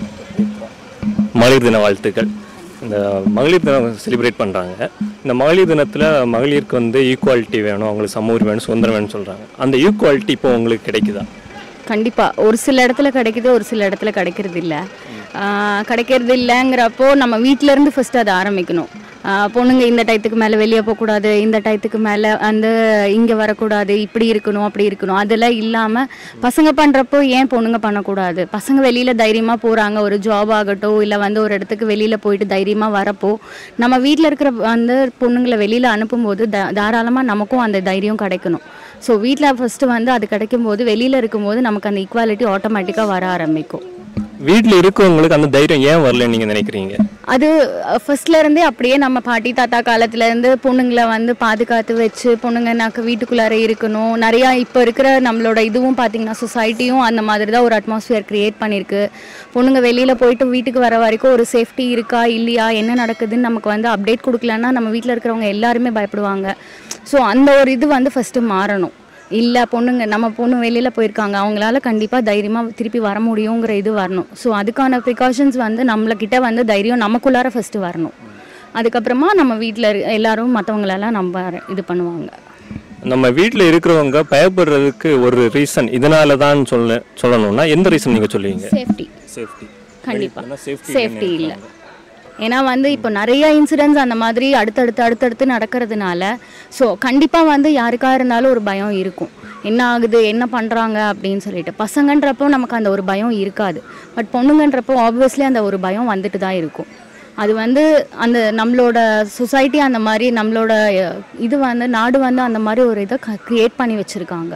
மகளிர் தின வாழ்த்துக்கள் இந்த மகளிர் தினம் செலிப்ரேட் பண்ணுறாங்க இந்த மகளிர் தினத்தில் மகளிருக்கு வந்து ஈக்குவாலிட்டி வேணும் அவங்களுக்கு சம உரிமை வேணும் சுதந்திரம் வேணும்னு சொல்கிறாங்க அந்த ஈக்குவாலிட்டி இப்போ உங்களுக்கு கிடைக்குதா கண்டிப்பாக ஒரு சில இடத்துல கிடைக்குது ஒரு சில இடத்துல கிடைக்கிறது இல்லை கிடைக்கிறது இல்லைங்கிறப்போ நம்ம வீட்ல இருந்து ஃபர்ஸ்ட் அதை ஆரம்பிக்கணும் ஆஹ் பொண்ணுங்க இந்த டயத்துக்கு மேலே வெளியே போகக்கூடாது இந்த டயத்துக்கு மேலே வந்து இங்கே வரக்கூடாது இப்படி இருக்கணும் அப்படி இருக்கணும் அதெல்லாம் இல்லாமல் பசங்க பண்ணுறப்போ ஏன் பொண்ணுங்க பண்ணக்கூடாது பசங்க வெளியில் தைரியமாக போகிறாங்க ஒரு ஜாப் ஆகட்டும் இல்லை வந்து ஒரு இடத்துக்கு வெளியில் போயிட்டு தைரியமாக வரப்போ நம்ம வீட்டில் இருக்கிற அந்த பொண்ணுங்களை வெளியில் அனுப்பும்போது த தாராளமாக நமக்கும் அந்த தைரியம் கிடைக்கணும் ஸோ வீட்டில் ஃபஸ்ட்டு வந்து அது கிடைக்கும்போது வெளியில் இருக்கும்போது நமக்கு அந்த ஈக்குவாலிட்டி ஆட்டோமேட்டிக்காக வர ஆரம்பிக்கும் வீட்டில் இருக்கவங்களுக்கு அந்த தைரியம் ஏன் வரலன்னு நீங்கள் நினைக்கிறீங்க அது அஹ், firstல இருந்தே அப்படியே நம்ம பாட்டி தாத்தா காலத்துல இருந்து பொண்ணுங்களை வந்து பாதுகாத்து வச்சு பொண்ணுங்கனாக்க வீட்டுக்குள்ளார இருக்கணும் நிறையா இப்போ இருக்கிற நம்மளோட இதுவும் பார்த்தீங்கன்னா சொசைட்டியும் அந்த மாதிரி தான் ஒரு அட்மாஸ்பியர் கிரியேட் பண்ணியிருக்கு பொண்ணுங்க வெளியில் போயிட்டு வீட்டுக்கு வர வரைக்கும் ஒரு சேஃப்டி இருக்கா இல்லையா என்ன நடக்குதுன்னு நமக்கு வந்து அப்டேட் கொடுக்கலன்னா நம்ம வீட்டில் இருக்கிறவங்க எல்லாருமே பயப்படுவாங்க ஸோ அந்த ஒரு இது வந்து ஃபஸ்ட்டு மாறணும் இல்லை பொண்ணுங்க நம்ம பொண்ணு வெளியில் போயிருக்காங்க அவங்களால கண்டிப்பாக தைரியமாக திருப்பி வர முடியுங்கிற இது வரணும் ஸோ அதுக்கான ப்ரிகாஷன்ஸ் வந்து நம்மளக்கிட்ட வந்து தைரியம் நமக்குள்ளார ஃபஸ்ட்டு வரணும் அதுக்கப்புறமா நம்ம வீட்டில் எல்லாரும் மற்றவங்களெல்லாம் நம்ம இது பண்ணுவாங்க நம்ம வீட்டில் இருக்கிறவங்க பயப்படுறதுக்கு ஒரு ரீசன் இதனால தான் சொல்ல சொல்லணும்னா எந்த ரீசன் நீங்கள் சொல்லுவீங்க சேஃப்டி சேஃப்டி கண்டிப்பாக சேஃப்டி சேஃப்டி இல்லை ஏன்னா வந்து இப்போ நிறைய இன்சிடென்ட்ஸ் அந்த மாதிரி அடுத்தடுத்து அடுத்தடுத்து நடக்கிறதுனால ஸோ கண்டிப்பாக வந்து யாருக்கா இருந்தாலும் ஒரு பயம் இருக்கும் என்ன ஆகுது என்ன பண்ணுறாங்க அப்படின்னு சொல்லிட்டு பசங்கன்றப்போ நமக்கு அந்த ஒரு பயம் இருக்காது பட் பொண்ணுங்கன்றப்போ ஆப்வியஸ்லி அந்த ஒரு பயம் வந்துட்டு தான் இருக்கும் அது வந்து அந்த நம்மளோட சொசைட்டி அந்த மாதிரி நம்மளோட அஹ், இது வந்து நாடு வந்து அந்த மாதிரி ஒரு இதை க்ரியேட் பண்ணி வச்சுருக்காங்க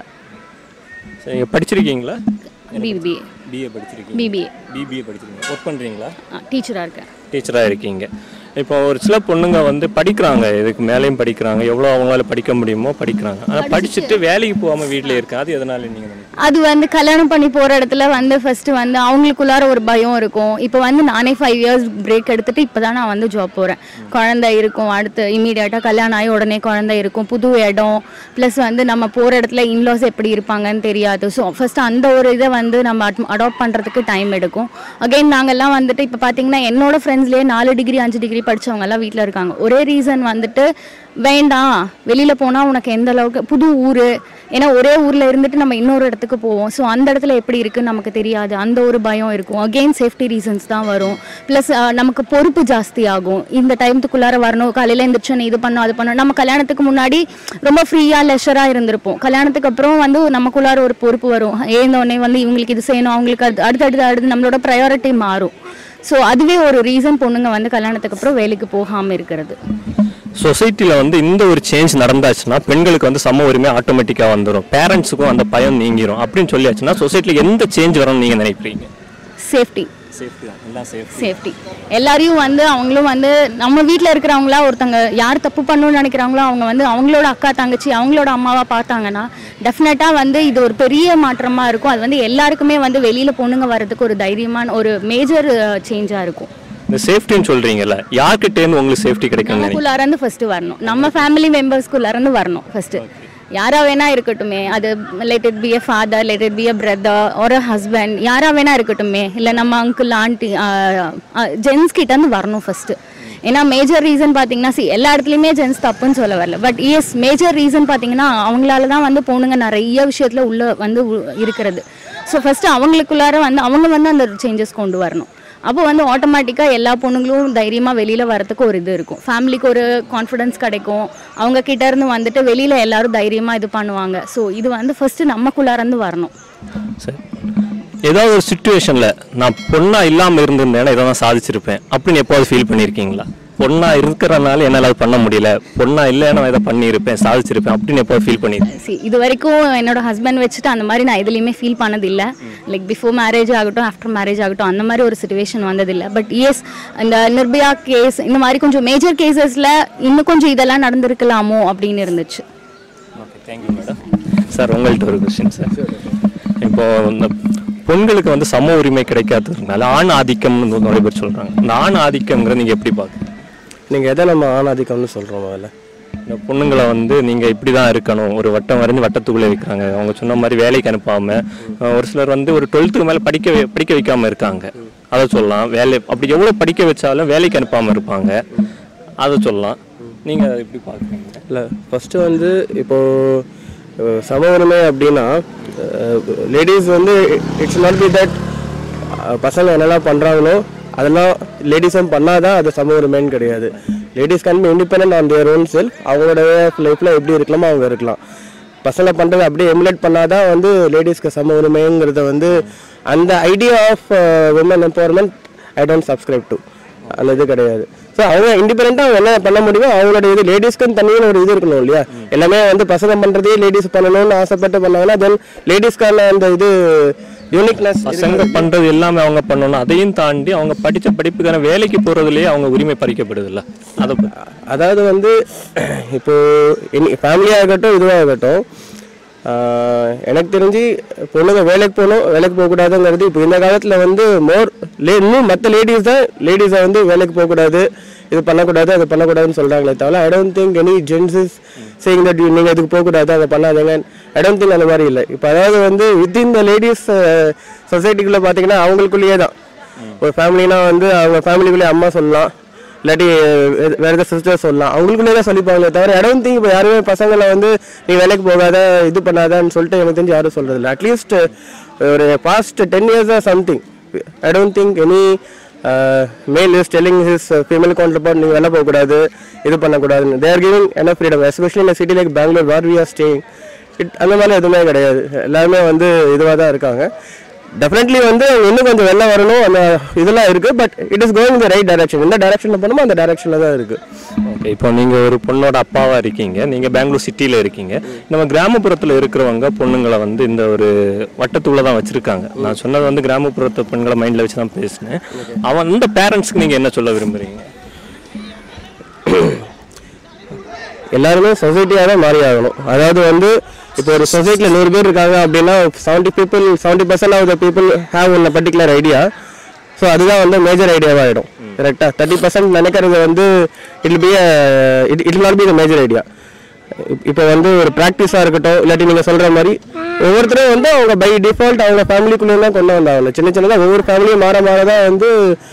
சரி நீங்கள் படிச்சிருக்கீங்களா பிபிஏ பிஏ படிச்சிருக்கீங்க பிபிஏ பிபிஏ படிச்சிருக்கீங்க ஒர்க் பண்ணுறீங்களா டீச்சராக இருக்கேன் டீச்சராக இருக்கீங்க இப்போ ஒரு சில பொண்ணுங்க வந்து படிக்கிறாங்க இதுக்கு மேலேயும் படிக்கிறாங்க எவ்வளோ அவங்களால படிக்க முடியுமோ படிக்கிறாங்க ஆனால் படிச்சுட்டு வேலைக்கு போகாமல் வீட்டில் இருக்காங்க அது எதனால நீங்கள் நினைக்கிறீங்க அது வந்து கல்யாணம் பண்ணி போகிற இடத்துல வந்து ஃபஸ்ட்டு வந்து அவங்களுக்குள்ளார ஒரு பயம் இருக்கும் இப்போ வந்து நானே ஃபைவ் இயர்ஸ் பிரேக் எடுத்துட்டு இப்போ தான் நான் வந்து ஜாப் போகிறேன் குழந்தை இருக்கும் அடுத்து இமீடியட்டாக கல்யாணம் ஆகி உடனே குழந்தை இருக்கும் புது இடம் ப்ளஸ் வந்து நம்ம போகிற இடத்துல இன்லாஸ் எப்படி இருப்பாங்கன்னு தெரியாது ஸோ ஃபஸ்ட்டு அந்த ஒரு இதை வந்து நம்ம அடாப்ட் பண்ணுறதுக்கு டைம் எடுக்கும் அகைன் நாங்கள்லாம் வந்துட்டு இப்போ பார்த்தீங்கன்னா என்னோட ஃப்ரெண்ட்ஸ்லேயே நாலு டிகிரி அஞ்சு டிகிரி படிச்சவங்க எல்லாம் வீட்டில் இருக்காங்க ஒரே ரீசன் வந்துட்டு வேண்டாம் வெளியில் போனால் உனக்கு எந்த அளவுக்கு புது ஊர் ஏன்னா ஒரே ஊரில் இருந்துட்டு நம்ம இன்னொரு இடத்துக்கு போவோம் ஸோ அந்த இடத்துல எப்படி இருக்குன்னு நமக்கு தெரியாது அந்த ஒரு பயம் இருக்கும் அகெயின் சேஃப்டி ரீசன்ஸ் தான் வரும் ப்ளஸ் நமக்கு பொறுப்பு ஜாஸ்தி ஆகும் இந்த டைமத்துக்குள்ளார வரணும் காலையில் எழுந்திரிச்சோன்னு இது பண்ணணும் அது பண்ணணும் நம்ம கல்யாணத்துக்கு முன்னாடி ரொம்ப ஃப்ரீயாக லெஷராக இருந்திருப்போம் கல்யாணத்துக்கு அப்புறம் வந்து நமக்குள்ளார ஒரு பொறுப்பு வரும் ஏந்தோடனே வந்து இவங்களுக்கு இது செய்யணும் அவங்களுக்கு அது அடுத்து அடுத்து அடுத்து நம்மளோட ப்ரையாரிட்டி மாறும் ஸோ அதுவே ஒரு ரீசன் பொண்ணுங்க வந்து கல்யாணத்துக்கு அப்புறம் வேலைக்கு போகாமல் இருக்கிறது சொசைட்டியில் வந்து இந்த ஒரு சேஞ்ச் நடந்தாச்சுன்னா பெண்களுக்கு வந்து சம உரிமை ஆட்டோமேட்டிக்காக வந்துடும் பேரண்ட்ஸுக்கும் அந்த பயம் நீங்கிரும் அப்படின்னு சொல்லியாச்சுன்னா சொசைட்டியில் எந்த சேஞ்ச் வரும்னு நீங்கள் நினைக்கிறீங்க சேஃப்டி சேஃப்டி தான் எல்லாம் சேஃப்டி சேஃப்டி எல்லாரையும் வந்து அவங்களும் வந்து நம்ம வீட்டில் இருக்கிறவங்களா ஒருத்தங்க யார் தப்பு பண்ணணும்னு நினைக்கிறாங்களோ அவங்க வந்து அவங்களோட அக்கா தங்கச்சி அவங்களோட அம்மாவா பார்த்தாங்கன்னா டெஃபினட்டாக வந்து இது ஒரு பெரிய மாற்றமாக இருக்கும் அது வந்து எல்லாருக்குமே வந்து வெளியில் பொண்ணுங்க வர்றதுக்கு ஒரு தைரியமான ஒரு மேஜர் சேஞ்சாக இருக்கும் இந்த சேஃப்டின்னு சொல்கிறீங்கல்ல யார்கிட்டேருந்து உங்களுக்கு சேஃப்டி கிடைக்கும்னு நினைக்கிறீங்க நமக்குள்ளாரந்து ஃபர்ஸ்ட் வரணும் நம்ம ஃபேமிலி மெம்பர்ஸ்குள்ளாரந்து வரணும் ஃபர்ஸ்ட் யாரா வேணா இருக்கட்டுமே அது let it be a father let it be a brother ஒரு ஹஸ்பண்ட் யாரா வேணா இருக்கட்டுமே இல்லை நம்ம அங்கிள் ஆண்டி ஜென்ஸ் கிட்ட இருந்து வரணும் ஃபர்ஸ்ட் ஏன்னா மேஜர் ரீசன் பார்த்தீங்கன்னா see எல்லா இடத்துலையுமே ஜென்ஸ் தப்புன்னு சொல்ல வரல பட் எஸ் மேஜர் ரீசன் பார்த்தீங்கன்னா அவங்களால தான் வந்து பொண்ணுங்க நிறைய விஷயத்தில் உள்ள வந்து உ- இருக்கிறது ஸோ ஃபர்ஸ்ட் அவங்களுக்குள்ளார வந்து அவங்க வந்து அந்த சேஞ்சஸ் கொண்டு வரணும் அப்போ வந்து ஆட்டோமேட்டிக்காக எல்லா பொண்ணுங்களும் தைரியமாக வெளியில் வரதுக்கு ஒரு இது இருக்கும் ஃபேமிலிக்கு ஒரு கான்ஃபிடன்ஸ் கிடைக்கும் அவங்க கிட்ட இருந்து வந்துட்டு வெளியில் எல்லாரும் தைரியமாக இது பண்ணுவாங்க ஸோ இது வந்து ஃபஸ்ட்டு நமக்குள்ளாரந்து வரணும் சரி ஏதாவது ஒரு சுச்சுவேஷனில் நான் பொண்ணாக இல்லாமல் இருந்திருந்தேன்னா இதை தான் சாதிச்சிருப்பேன் அப்படின்னு எப்போது ஃபீல் பண்ணியிருக்கீங்களா பொண்ணாக இருக்கிறனால என்னால் அது பண்ண முடியல பொண்ணாக இல்லைன்னா நான் இதை பண்ணியிருப்பேன் சாதிச்சிருப்பேன் அப்படின்னு எப்போது ஃபீல் பண்ணியிருக்கேன் See, இது வரைக்கும் என்னோட ஹஸ்பண்ட் வச்சுட்டு அந்த மாதிரி நான் எதுலேயுமே ஃபீல் பண்ணதில்லை லைக் பிஃபோர் மேரேஜ் ஆகட்டும் ஆஃப்டர் மேரேஜ் ஆகட்டும் அந்த மாதிரி ஒரு சுச்சுவேஷன் வந்ததில்லை பட் எஸ் இந்த நிர்பயா கேஸ் இந்த மாதிரி கொஞ்சம் மேஜர் கேசஸில் இன்னும் கொஞ்சம் இதெல்லாம் நடந்திருக்கலாமோ அப்படின்னு இருந்துச்சு ஓகே தேங்க்யூ மேடம் சார் உங்கள்கிட்ட ஒரு கொஸ்டின் சார் இப்போ இந்த பெண்களுக்கு வந்து சம உரிமை கிடைக்காததுனால ஆண் ஆதிக்கம்னு நிறைய பேர் சொல்கிறாங்க இந்த ஆண் ஆதிக்கம்ங்கிறத நீங்கள் எப்படி பார்க்குறீங்க நீங்கள் எதை நம்ம ஆணாதிக்கம்னு சொல்கிறோம் முதல்ல இந்த பொண்ணுங்களை வந்து நீங்கள் இப்படி தான் இருக்கணும் ஒரு வட்டம் வரைஞ்சு வட்டத்துக்குள்ளே வைக்கிறாங்க அவங்க சொன்ன மாதிரி வேலைக்கு அனுப்பாம அஹ், ஒரு சிலர் வந்து ஒரு டுவெல்த்துக்கு மேலே படிக்க வை- படிக்க வைக்காம இருக்காங்க அதை சொல்லலாம் வேலை அப்படி எவ்வளோ படிக்க வச்சாலும் வேலைக்கு அனுப்பாமல் இருப்பாங்க அதை சொல்லலாம் நீங்கள் அதை எப்படி பார்க்குறீங்க இல்லை ஃபஸ்ட்டு வந்து இப்போது சம உரிமை அப்படின்னா லேடிஸ் வந்து இட்ஸ் நாட் பி தட் பசங்க என்னெல்லாம் பண்ணுறாங்களோ அதெல்லாம் லேடிஸும் பண்ணாதான் அது சம உரிமைன்னு கிடையாது ladies can be independent on their own self அவங்களோட லைஃப்பில் எப்படி இருக்கலாமோ அவங்க இருக்கலாம் பசங்க பண்ணுறது அப்படியே எமுலேட் பண்ணாதான் வந்து லேடிஸ்க்கு சம உரிமைங்கிறத வந்து அந்த idea of woman empowerment I don't subscribe to அந்த இது கிடையாது ஸோ அவங்க இண்டிபெண்ட்டாக அவங்க என்ன பண்ண முடியுமோ அவங்களோட இது லேடிஸ்க்குன்னு தனியாக ஒரு இது இருக்கணும் இல்லையா எல்லாமே வந்து பசங்க பண்ணுறதே லேடிஸ் பண்ணணும்னு ஆசைப்பட்டு பண்ணாங்கன்னா தென் லேடிஸ்க்கான அந்த இது யூனிக்னஸ் பசங்க பண்றது எல்லாமே அவங்க பண்ணணும் அதையும் தாண்டி அவங்க படிச்ச படிப்புக்கான வேலைக்கு போறதுலயே அவங்க உரிமை பறிக்கப்படுது இல்ல அதை பத்தி அதாவது வந்து இப்போ ஃபேமிலியாக இருக்கட்டும் இதுவாக இருக்கட்டும் ஆஹ் எனக்கு தெரிஞ்சு பொண்ணுங்க வேலைக்கு போகணும் வேலைக்கு போகக்கூடாதுங்கிறது இப்போ இந்த காலத்தில் வந்து மோர் லே இன்னும் மற்ற லேடிஸ் தான் லேடிஸை வந்து வேலைக்கு போகக்கூடாது இது பண்ணக்கூடாது அது பண்ணக்கூடாதுன்னு சொல்கிறாங்களே தவிர I don't think any gents is saying that நீங்கள் இதுக்கு போகக்கூடாது அதை பண்ணாதீங்க ஐ டோன்ட் திங்க் அந்த மாதிரி இல்லை இப்போ அதாவது வந்து வித்தின் த லேடிஸ் சொசைட்டிக்குள்ளே பார்த்தீங்கன்னா அவங்களுக்குள்ளேயே தான் ஒரு ஃபேமிலினா வந்து அவங்க ஃபேமிலிக்குள்ளேயே அம்மா சொல்லலாம் இல்லாட்டி வே- வேற ஏதாவது சிஸ்டர் சொல்லலாம் அவங்களுக்குள்ளே தான் சொல்லிப்பாங்களே தவிர இடம் திங்க் இப்போ யாருமே பசங்களை வந்து நீ வேலைக்கு போகாத இது பண்ணாதான்னு சொல்லிட்டு எனக்கு தெரிஞ்சு யாரும் சொல்றது இல்லை அட்லீஸ்ட் ஒரு பாஸ்ட் டென் இயர்ஸாக something I don't think any male is telling his female counter நீங்கள் வெளில போகக்கூடாது இது பண்ணக்கூடாதுன்னு தேர் கிவிங் என்ன ஃப்ரீடம் எஸ்பெஷலி இந்த city like Bangalore where we are staying it அந்த மாதிரி எதுவுமே கிடையாது எல்லாருமே வந்து இதுவாக தான் இருக்காங்க டெஃபினெட்லி வந்து இன்னும் கொஞ்சம் வெளில வரணும் அந்த இதெல்லாம் இருக்குது but it is going the right direction எந்த டைரக்ஷனில் போகணுமோ அந்த டைரக்ஷனில் தான் இருக்குது ஓகே இப்போ நீங்க ஒரு பொண்ணோட அப்பாவா இருக்கீங்க நீங்க பெங்களூர் சிட்டில இருக்கீங்க நம்ம கிராமப்புறத்துல இருக்கிறவங்க பொண்ணுங்களை வந்து இந்த ஒரு வட்டத்துக்குள்ள தான் வச்சிருக்காங்க நான் சொன்னது வந்து கிராமப்புறத்து பெண்களை மைண்ட்ல வச்சு தான் பேசினேன் அவன் இந்த பேரண்ட்ஸ்க்கு நீங்க என்ன சொல்ல விரும்புறீங்க எல்லாருமே சொசைட்டியாக தான் மாறி ஆகணும் அதாவது வந்து இப்போ ஒரு சொசைட்டியில் நூறு பேர் இருக்காங்க அப்படின்னா seventy people seventy percent of the people have one particular idea so அதுதான் வந்து மேஜர் ஐடியாவாக ஆகிடும் கரெக்டாக தேர்ட்டி பர்சன்ட் நினைக்கிறது வந்து it be it it not be the major idea இப்போ வந்து ஒரு ப்ராக்டிஸாக இருக்கட்டும் இல்லாட்டி நீங்கள் சொல்கிற மாதிரி ஒவ்வொருத்தரும் வந்து அவங்க பை டிஃபால்ட் அவங்க ஃபேமிலிக்குள்ளே தான் கொண்டு வந்தாங்க சின்ன சின்னதாக ஒவ்வொரு ஃபேமிலியும் மாற மாற தான் வந்து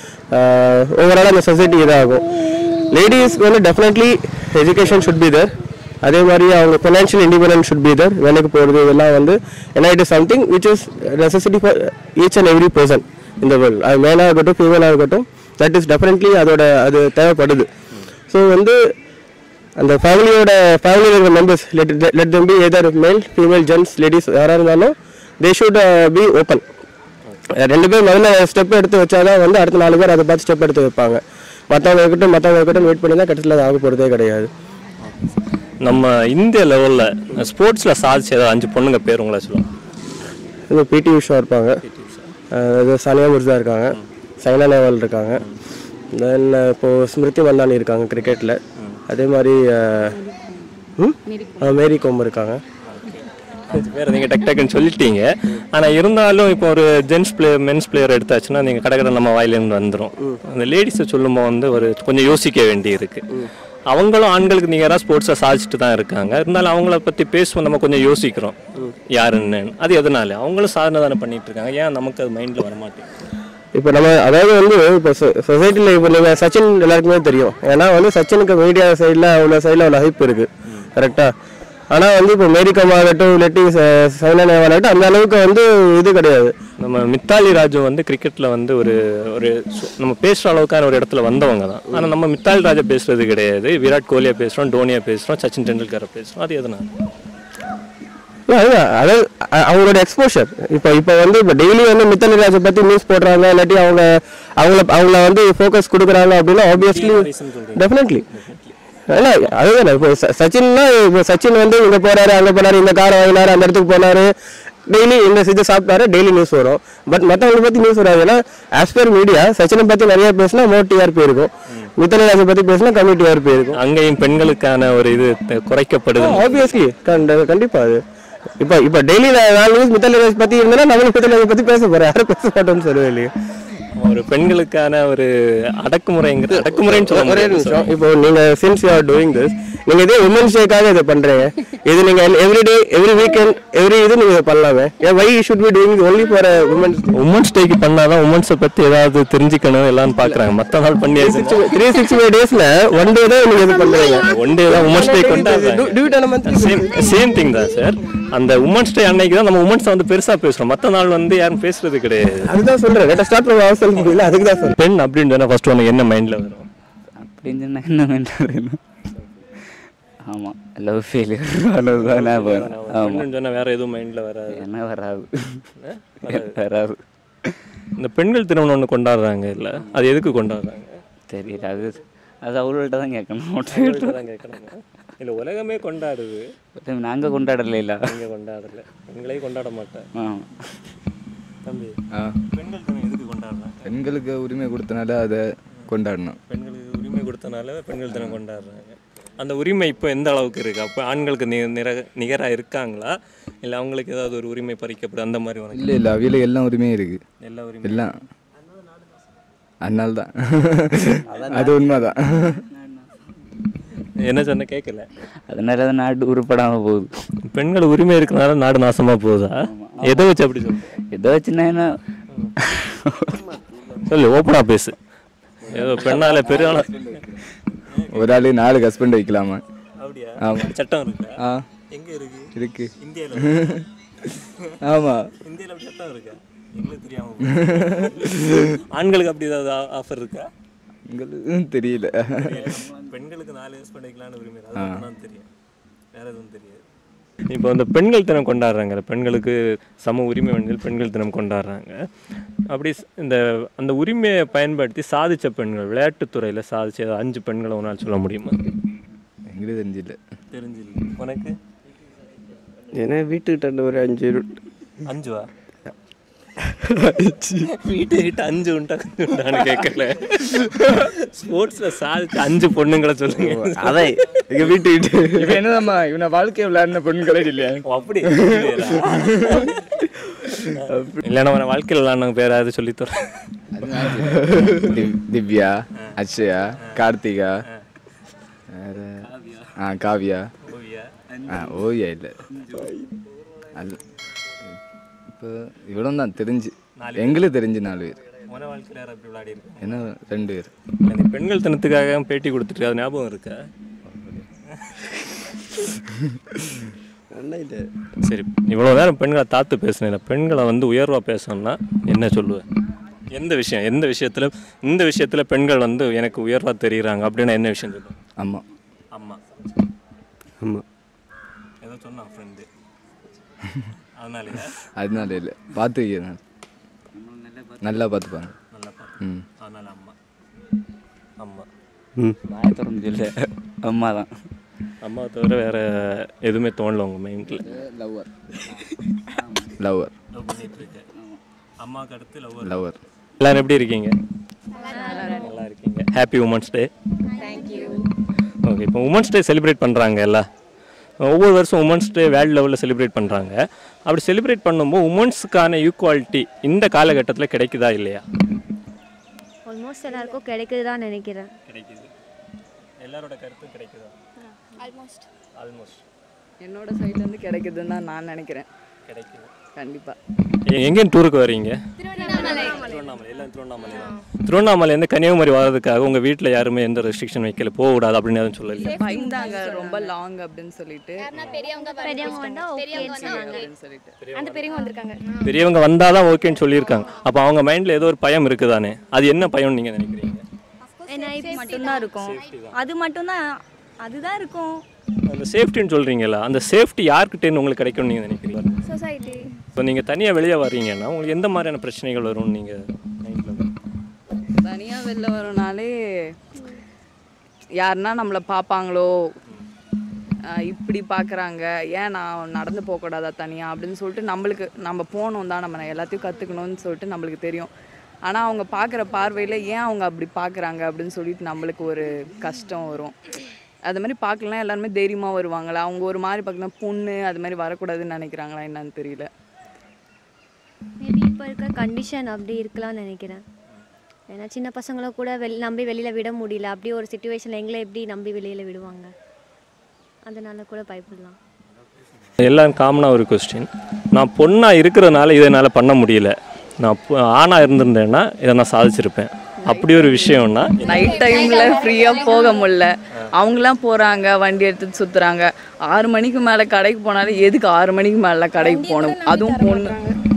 ஓவராலாக அந்த சொசைட்டி இதாகும் லேடிஸ்க்கு வந்து definitely education should be there அதே மாதிரி அவங்க financial independence should be there வேலைக்கு போகிறது இதெல்லாம் வந்து ஏன்னா it is something which is necessity for each and every person இந்த வேர்ல்டு அது மேலாக இருக்கட்டும் ஃபீமேலாக இருக்கட்டும் தட் இஸ் டெஃபினெட்லி அதோட அது தேவைப்படுது ஸோ வந்து அந்த ஃபேமிலியோட ஃபேமிலியில் இருக்கிற members let let them be either male female gents ladies யாராக இருந்தாலும் தே ஷுட் பி ஓப்பன் ரெண்டு பேர் முதல்ல ஸ்டெப் எடுத்து வச்சாதான் வந்து அடுத்த நாலு பேர் அதை பார்த்து ஸ்டெப் எடுத்து வைப்பாங்க மற்றவங்க இருக்கட்டும் மற்றவங்க இருக்கட்டும் வெயிட் பண்ணி தான் கடைசியில் அது ஆக போகிறதே கிடையாது நம்ம இந்திய லெவல்ல ஸ்போர்ட்ஸ்ல சாதிச்ச ஏதாவது அஞ்சு பொண்ணுங்க பேர் உங்களை சொல்லுவாங்க இது பிடி உஷா இருப்பாங்க அஹ் இது சானியா மிர்சா இருக்காங்க சைனா நேவால் இருக்காங்க தென் இப்போது ஸ்மிருதி மந்தானி இருக்காங்க கிரிக்கெட்டில் அதே மாதிரி அஹ், ம்? அஹ் மேரி கோம் இருக்காங்க அஞ்சு பேர் நீங்க டக் டக்குன்னு சொல்லிட்டீங்க ஆனா இருந்தாலும் இப்போ ஒரு ஜென்ஸ் பிளேயர் மென்ஸ் பிளேயர் எடுத்தாச்சுன்னா நீங்க கடற்கரை நம்ம வாயிலிருந்து வந்துடும் அந்த லேடிஸை சொல்லும்போது வந்து ஒரு கொஞ்சம் யோசிக்க வேண்டி இருக்கு அவங்களும் ஆண்களுக்கு நீங்க யாராவது ஸ்போர்ட்ஸை சாதிச்சுட்டு தான் இருக்காங்க இருந்தாலும் அவங்கள பத்தி பேசுவோம் நம்ம கொஞ்சம் யோசிக்கிறோம் யாருன்னு அது எதனால அவங்களும் சாதனை தானே பண்ணிட்டு இருக்காங்க ஏன் நமக்கு அது மைண்ட்ல வர மாட்டேங்குது இப்போ நம்ம அதாவது வந்து இப்போ சொசைட்டியில் இப்போ நீங்கள் சச்சின் எல்லாருக்குமே தெரியும் ஏன்னா வந்து சச்சினுக்கு மீடியா சைடில் அவ்வளோ சைடில் அவ்வளோ ஹைப் இருக்குது கரெக்டாக ஆனால் வந்து இப்போ மேரிகம் ஆகட்டும் இல்லாட்டி ச- சைனா நேவால் ஆகட்டும் அந்த அளவுக்கு வந்து இது கிடையாது நம்ம மித்தாலி ராஜு வந்து கிரிக்கெட்ல வந்து ஒரு ஒரு சு- நம்ம பேசுற அளவுக்கான ஒரு இடத்துல வந்தவங்க தான் ஆனா நம்ம மித்தாலி ராஜா பேசுறது கிடையாது விராட் கோலியா பேசுறோம் டோனியா பேசுறோம் சச்சின் டெண்டுல்கரை பேசுறோம் அது எதனால அதுதான் அதாவது அ- அவங்களோட எக்ஸ்போஷர் இப்போ இப்போ வந்து இப்போ டெய்லி வந்து மித்தலி ராஜை பற்றி நியூஸ் போடுறாங்க இல்லாட்டி அவங்க அவங்கள அவங்கள வந்து ஃபோக்கஸ் கொடுக்குறாங்க அப்படின்னா ஆப்வியஸ்லி டெஃபினெட்லி இல்லை அதுதான் இப்போ ச- சச்சின்னா இப்போ சச்சின் வந்து இங்கே போறாரு அங்கே போனாரு இந்த காரை வாங்கினாரு அந்த இடத்துக்கு போனாரு டெய்லி இந்த இது சாப்பிட்டாரு டெய்லி நியூஸ் வரும் பட் மற்றவங்களை பற்றி நியூஸ் வராது ஏன்னா ஆஸ் பர் மீடியா சச்சினை பற்றி நிறைய பேசினா மோர் டிஆர்பி இருக்கும் மித்தலி ராஜை பற்றி பேசினா கம்மி டிஆர்பி இருக்கும் அங்கேயும் பெண்களுக்கான ஒரு இது த- குறைக்கப்படுது ஆப்வியஸ்லி கண்டிப்பா அது இப்போ இப்போ டெய்லி நாலு நியூஸ் மித்தலி ராஜ் பற்றி இருந்தனா நம்மளும் மித்தலி ராஜ் பற்றி பேச போகிறேன் யாரும் பேச மாட்டோம்னு சொல்லுவேன் இல்லையா ஒரு பெண்களுக்கான ஒரு அடக்குமுறைங்கிறது அடக்குமுறைன்னு சொல்ல ஒரே முடியாது நிமிஷம் இப்போ நீங்க since you are doing this நீங்க இதே உமன்ஸ் டேக்காக இதை பண்றீங்க இது நீங்க every day every weekend every இது நீங்க இதை பண்ணலாமே ஏன் why you should be doing only for womens womens டேக்கு பண்ணாதான் உமன்ஸை பத்தி ஏதாவது தெரிஞ்சுக்கணும் எல்லாம் பாக்குறாங்க மத்த நாள் பண்ணி த்ரீ சிக்ஸ்டி ஃபைவ் டேஸ்ல ஒன் டே தான் நீங்க இது பண்றீங்க ஒன் டே தான் உமன்ஸ் டே கொண்டாடுறாங்க சேம் சேம் திங் தான் சார் அந்த உமன்ஸ் டே அன்னைக்கு தான் நம்ம உமன்ஸ் வந்து பெருசா பேசுறோம் மத்த நாள் வந்து யாரும் பேசுறது கிடையாது அதுதான் சொல்றேன் லேட்டா ஸ்டார்ட் பண்ண அவசரம் முடியல அதுக்கு தான் சொல்றேன் பெண் அப்படின்னு சொன்னா ஃபர்ஸ்ட் உனக்கு என்ன மைண்ட்ல வரும் அப்படின்னு சொன்னா என்ன வேண்டாம் ஆமாம் லவ் ஃபெயிலியர் அவ்வளோதான் ஞாபகம் வரும். ஆமாம் பெண்ணுன்னு சொன்னா வேற எதுவும் மைண்ட்ல வராது என்ன வராது வராது. வராது இந்த பெண்கள் திருமணம் ஒன்று கொண்டாடுறாங்க இல்ல அது எதுக்கு கொண்டாடுறாங்க தெரியல அது அது அவர்கள்ட்ட தான் கேட்கணும் அவங்கள்ட்ட தான் கேட்கணுமா? இல்ல உலகமே கொண்டாடுது நாங்கள் கொண்டாடல இல்லை நீங்க கொண்டாடல பெண்களே கொண்டாட மாட்டேன் ஆ தம்பி ஆ பெண்கள் தினம் எதுக்கு கொண்டாடுறாங்க பெண்களுக்கு உரிமை கொடுத்தனால அதை கொண்டாடணும் பெண்களுக்கு உரிமை கொடுத்தனால பெண்கள் தினம் கொண்டாடுறாங்க அந்த உரிமை இப்போ எந்த அளவுக்கு இருக்கு அப்போ ஆண்களுக்கு நி நிற நிகராக இருக்காங்களா இல்லை அவங்களுக்கு ஏதாவது ஒரு உரிமை பறிக்கப்படுது அந்த மாதிரி உனக்கு இல்லை இல்லை அவையில் எல்லா உரிமையும் இருக்கு எல்லா உரிமையும் எல்லாம் அதனால தான் அது உண்மைதான் என்ன சொன்ன கேட்கல அதனால தான் நாடு உருப்படாமல் போகுது பெண்கள் உரிமை இருக்கிறனால நாடு நாசமா போகுதா எதை வச்சு அப்படி சொல்லு எதை வச்சுன்னா என்ன சொல்லு ஓப்பனா பேசு ஏதோ பெண்ணால பெரிய ஆளா ஒரு ஆளு நாலு ஹஸ்பண்ட் வைக்கலாமா அப்படியா ஆமாம் சட்டம் இருக்கா ஆ எங்க இருக்கு இருக்கு இந்தியால ஆமாம் இந்தியால அப்படி சட்டம் இருக்கா எங்களுக்கு தெரியாம போகுது. ஆண்களுக்கு அப்படி ஏதாவது ஆஃபர் இருக்கா உங்களுக்கு தெரியல பெண்களுக்கு நாலு யூஸ் பண்ணிக்கலாம்னு உரிமை இருக்கு. ஆ. அது மட்டும் தான் தெரியும் வேற எதுவும் தெரியாது இப்போ இந்த பெண்கள் தினம் கொண்டாடுறாங்க பெண்களுக்கு சம உரிமை வேண்டிய பெண்கள் தினம் கொண்டாடுறாங்க அப்படி ஸ்- இந்த அந்த உரிமையை பயன்படுத்தி சாதிச்ச பெண்கள் விளையாட்டுத்துறையில் சாதிச்ச ஏதாவது அஞ்சு பெண்களை உன்னால் சொல்ல முடியுமா எங்களுக்கு தெரிஞ்சில்ல தெரிஞ்சில்ல உனக்கு ஏன்னா வீட்டுக்கிட்ட ஒரு அஞ்சு அஞ்சுவா வீட்டு கிட்ட அஞ்சு உண்டா அஞ்சு உண்டான்னு கேட்கல ஸ்போர்ட்ஸ்ல சாதிச்ச அஞ்சு பொண்ணுங்களை சொல்லுங்க அதை எங்க வீட்டு வீட்டு இவன் என்னதாம்மா இவனை வாழ்க்கை விளையாடின பெண்களே இல்லையா ஓ, அப்படி இல்லைன்னா உன வாழ்க்கையில் விளாட்னாங்க பேர் யாராவது சொல்லி தரேன் திவ்- திவ்யா அக்ஷயா கார்த்திகா வேற ஆ காவியா ஆ ஓவியா இல்லை அது இப்போ இவ்வளோ தான் தெரிஞ்சு எங்களுக்கு தெரிஞ்சு நாலு பேர் உன வாழ்க்கையில் யார் அப்படி விளையாடி இருக்கு என்ன ரெண்டு பேர் இந்த பெண்கள் தினத்துக்காக பேட்டி கொடுத்துட்டு அது ஞாபகம் இருக்கா சரி இவ்வளோ நேரம் பெண்களை தாத்து பேசுனேன் பெண்களை வந்து உயர்வாக பேசணும்னா என்ன சொல்லுவேன் எந்த விஷயம் எந்த விஷயத்தில் இந்த விஷயத்தில் பெண்கள் வந்து எனக்கு உயர்வாக தெரியுறாங்க அப்படின்னா என்ன விஷயம் சொல்லுவேன் அம்மா அம்மா ஆமாம் ஏதோ சொன்னான் ஃப்ரெண்டு அதனாலயா அதனால இல்லை பார்த்து வைக்கிறேன் நல்லா பார்த்துப்பாங்க நல்லா பார்த்து ம் அதனால அம்மா அம்மா ம் வாய திறந்து சொல்லு அம்மா தான் அம்மாவை தவிர வேற எதுவுமே தோணல உங்கள் மைண்டில் லவ்வர் லவ்வர் லவ் பண்ணிட்டு இருக்கேன் அம்மாவுக்கு அடுத்து லவ் லவ்வர் எல்லாரும் எப்படி இருக்கீங்க நல்லா இருக்கீங்க ஹாப்பி உமன்ஸ் டே ஓகே இப்போ உமன்ஸ் டே செலிப்ரேட் பண்ணுறாங்க எல்லாம் ஒவ்வொரு வருஷம் உமன்ஸ் டே வேர்ல்டு லெவலில் செலிப்ரேட் பண்ணுறாங்க அப்படி செலிப்ரேட் பண்ணும்போது உமன்ஸுக்கான ஈக்குவாலிட்டி இந்த காலகட்டத்தில் கிடைக்குதா இல்லையா ஆல்மோஸ்ட் எல்லாருக்கும் கிடைக்குதுதான் நினைக்கிறேன் கிடைக்குது எல்லாரோட கருத்தும் கிடைக்குதா ஆல்மோஸ்ட் ஆல்மோஸ்ட் என்னோட சைட்லேருந்து கிடைக்குதுன்னு தான் நான் நினைக்கிறேன் கிடைக்குது கண்டிப்பாக எங்கேயும் டூருக்கு வரீங்க திருவண்ணாமலை எல்லாம் திருவண்ணாமலை தான் திருவண்ணாமலைலேருந்து கன்னியாகுமரி வர்றதுக்காக உங்கள் வீட்டில் யாருமே எந்த ரெஸ்ட்ரிக்ஷன் வைக்கல போகக்கூடாது அப்படின்னு எதுவும் சொல்லல பயந்தாங்க ரொம்ப லாங் அப்படின்னு சொல்லிட்டு பெரியவங்க பெரியவங்க வந்தா ஓகேன்னு சொன்னாங்க அப்படின்னு சொல்லிட்டு அந்த பெரியவங்க வந்திருக்காங்க பெரியவங்க வந்தால் தான் ஓகேன்னு சொல்லியிருக்காங்க அப்போ அவங்க மைண்டில் ஏதோ ஒரு பயம் இருக்குதானே அது என்ன பயம்னு நீங்கள் நினைக்கிறீங்க மட்டும்தான் இருக்கும் அது மட்டும்தான் அதுதான் இருக்கும் அந்த சேஃப்டின்னு சொல்கிறீங்களா அந்த சேஃப்டி யார்கிட்டேருந்து உங்களுக்கு கிடைக்கும்னு நீங்கள் நினைக்கிறீங்களா சொசைட்டி இப்போ நீங்கள் தனியாக வெளியே வர்றீங்கன்னா உங்களுக்கு எந்த மாதிரியான பிரச்சனைகள் வரும்னு நீங்கள் தனியாக வெளில வரனாலே யாருன்னா நம்மளை பார்ப்பாங்களோ ஆஹ் இப்படி பார்க்குறாங்க ஏன் நான் நடந்து போகக்கூடாதா தனியாக அப்படின்னு சொல்லிட்டு நம்மளுக்கு நம்ம போகணும் தான் நம்ம எல்லாத்தையும் கற்றுக்கணும்னு சொல்லிட்டு நம்மளுக்கு தெரியும் ஆனால் அவங்க பார்க்குற பார்வையில் ஏன் அவங்க அப்படி பார்க்குறாங்க அப்படின்னு சொல்லிட்டு நம்மளுக்கு ஒரு கஷ்டம் வரும் அது மாதிரி பார்க்கலாம் எல்லாருமே தைரியமாக வருவாங்களா அவங்க ஒரு மாதிரி பார்க்கலாம் பொண்ணு அது மாதிரி வரக்கூடாதுன்னு நினைக்கிறாங்களா என்னன்னு தெரியல மேபி இப்போ இருக்க கண்டிஷன் அப்படி இருக்கலாம்னு நினைக்கிறேன் ஏன்னா சின்ன பசங்களை கூட வெளி நம்பி வெளியில் விட முடியல அப்படி ஒரு சுச்சுவேஷனில் எங்களை எப்படி நம்பி வெளியில் விடுவாங்க அதனால கூட பயப்படலாம் எல்லாம் காமனாக ஒரு கொஸ்டின் நான் பொண்ணாக இருக்கிறதுனால இதை என்னால் பண்ண முடியல நான் பொ- ஆணா இருந்திருந்தேன்னா இதை நான் சாதிச்சிருப்பேன் அப்படி ஒரு விஷயம்னா நைட் டைம்ல ஃப்ரீயா போக முடியல அவங்களாம் போறாங்க வண்டி எடுத்துட்டு சுத்துறாங்க ஆறு மணிக்கு மேல கடைக்கு போனாலும் எதுக்கு ஆறு மணிக்கு மேல கடைக்கு போகணும் அதுவும் பொண்ணு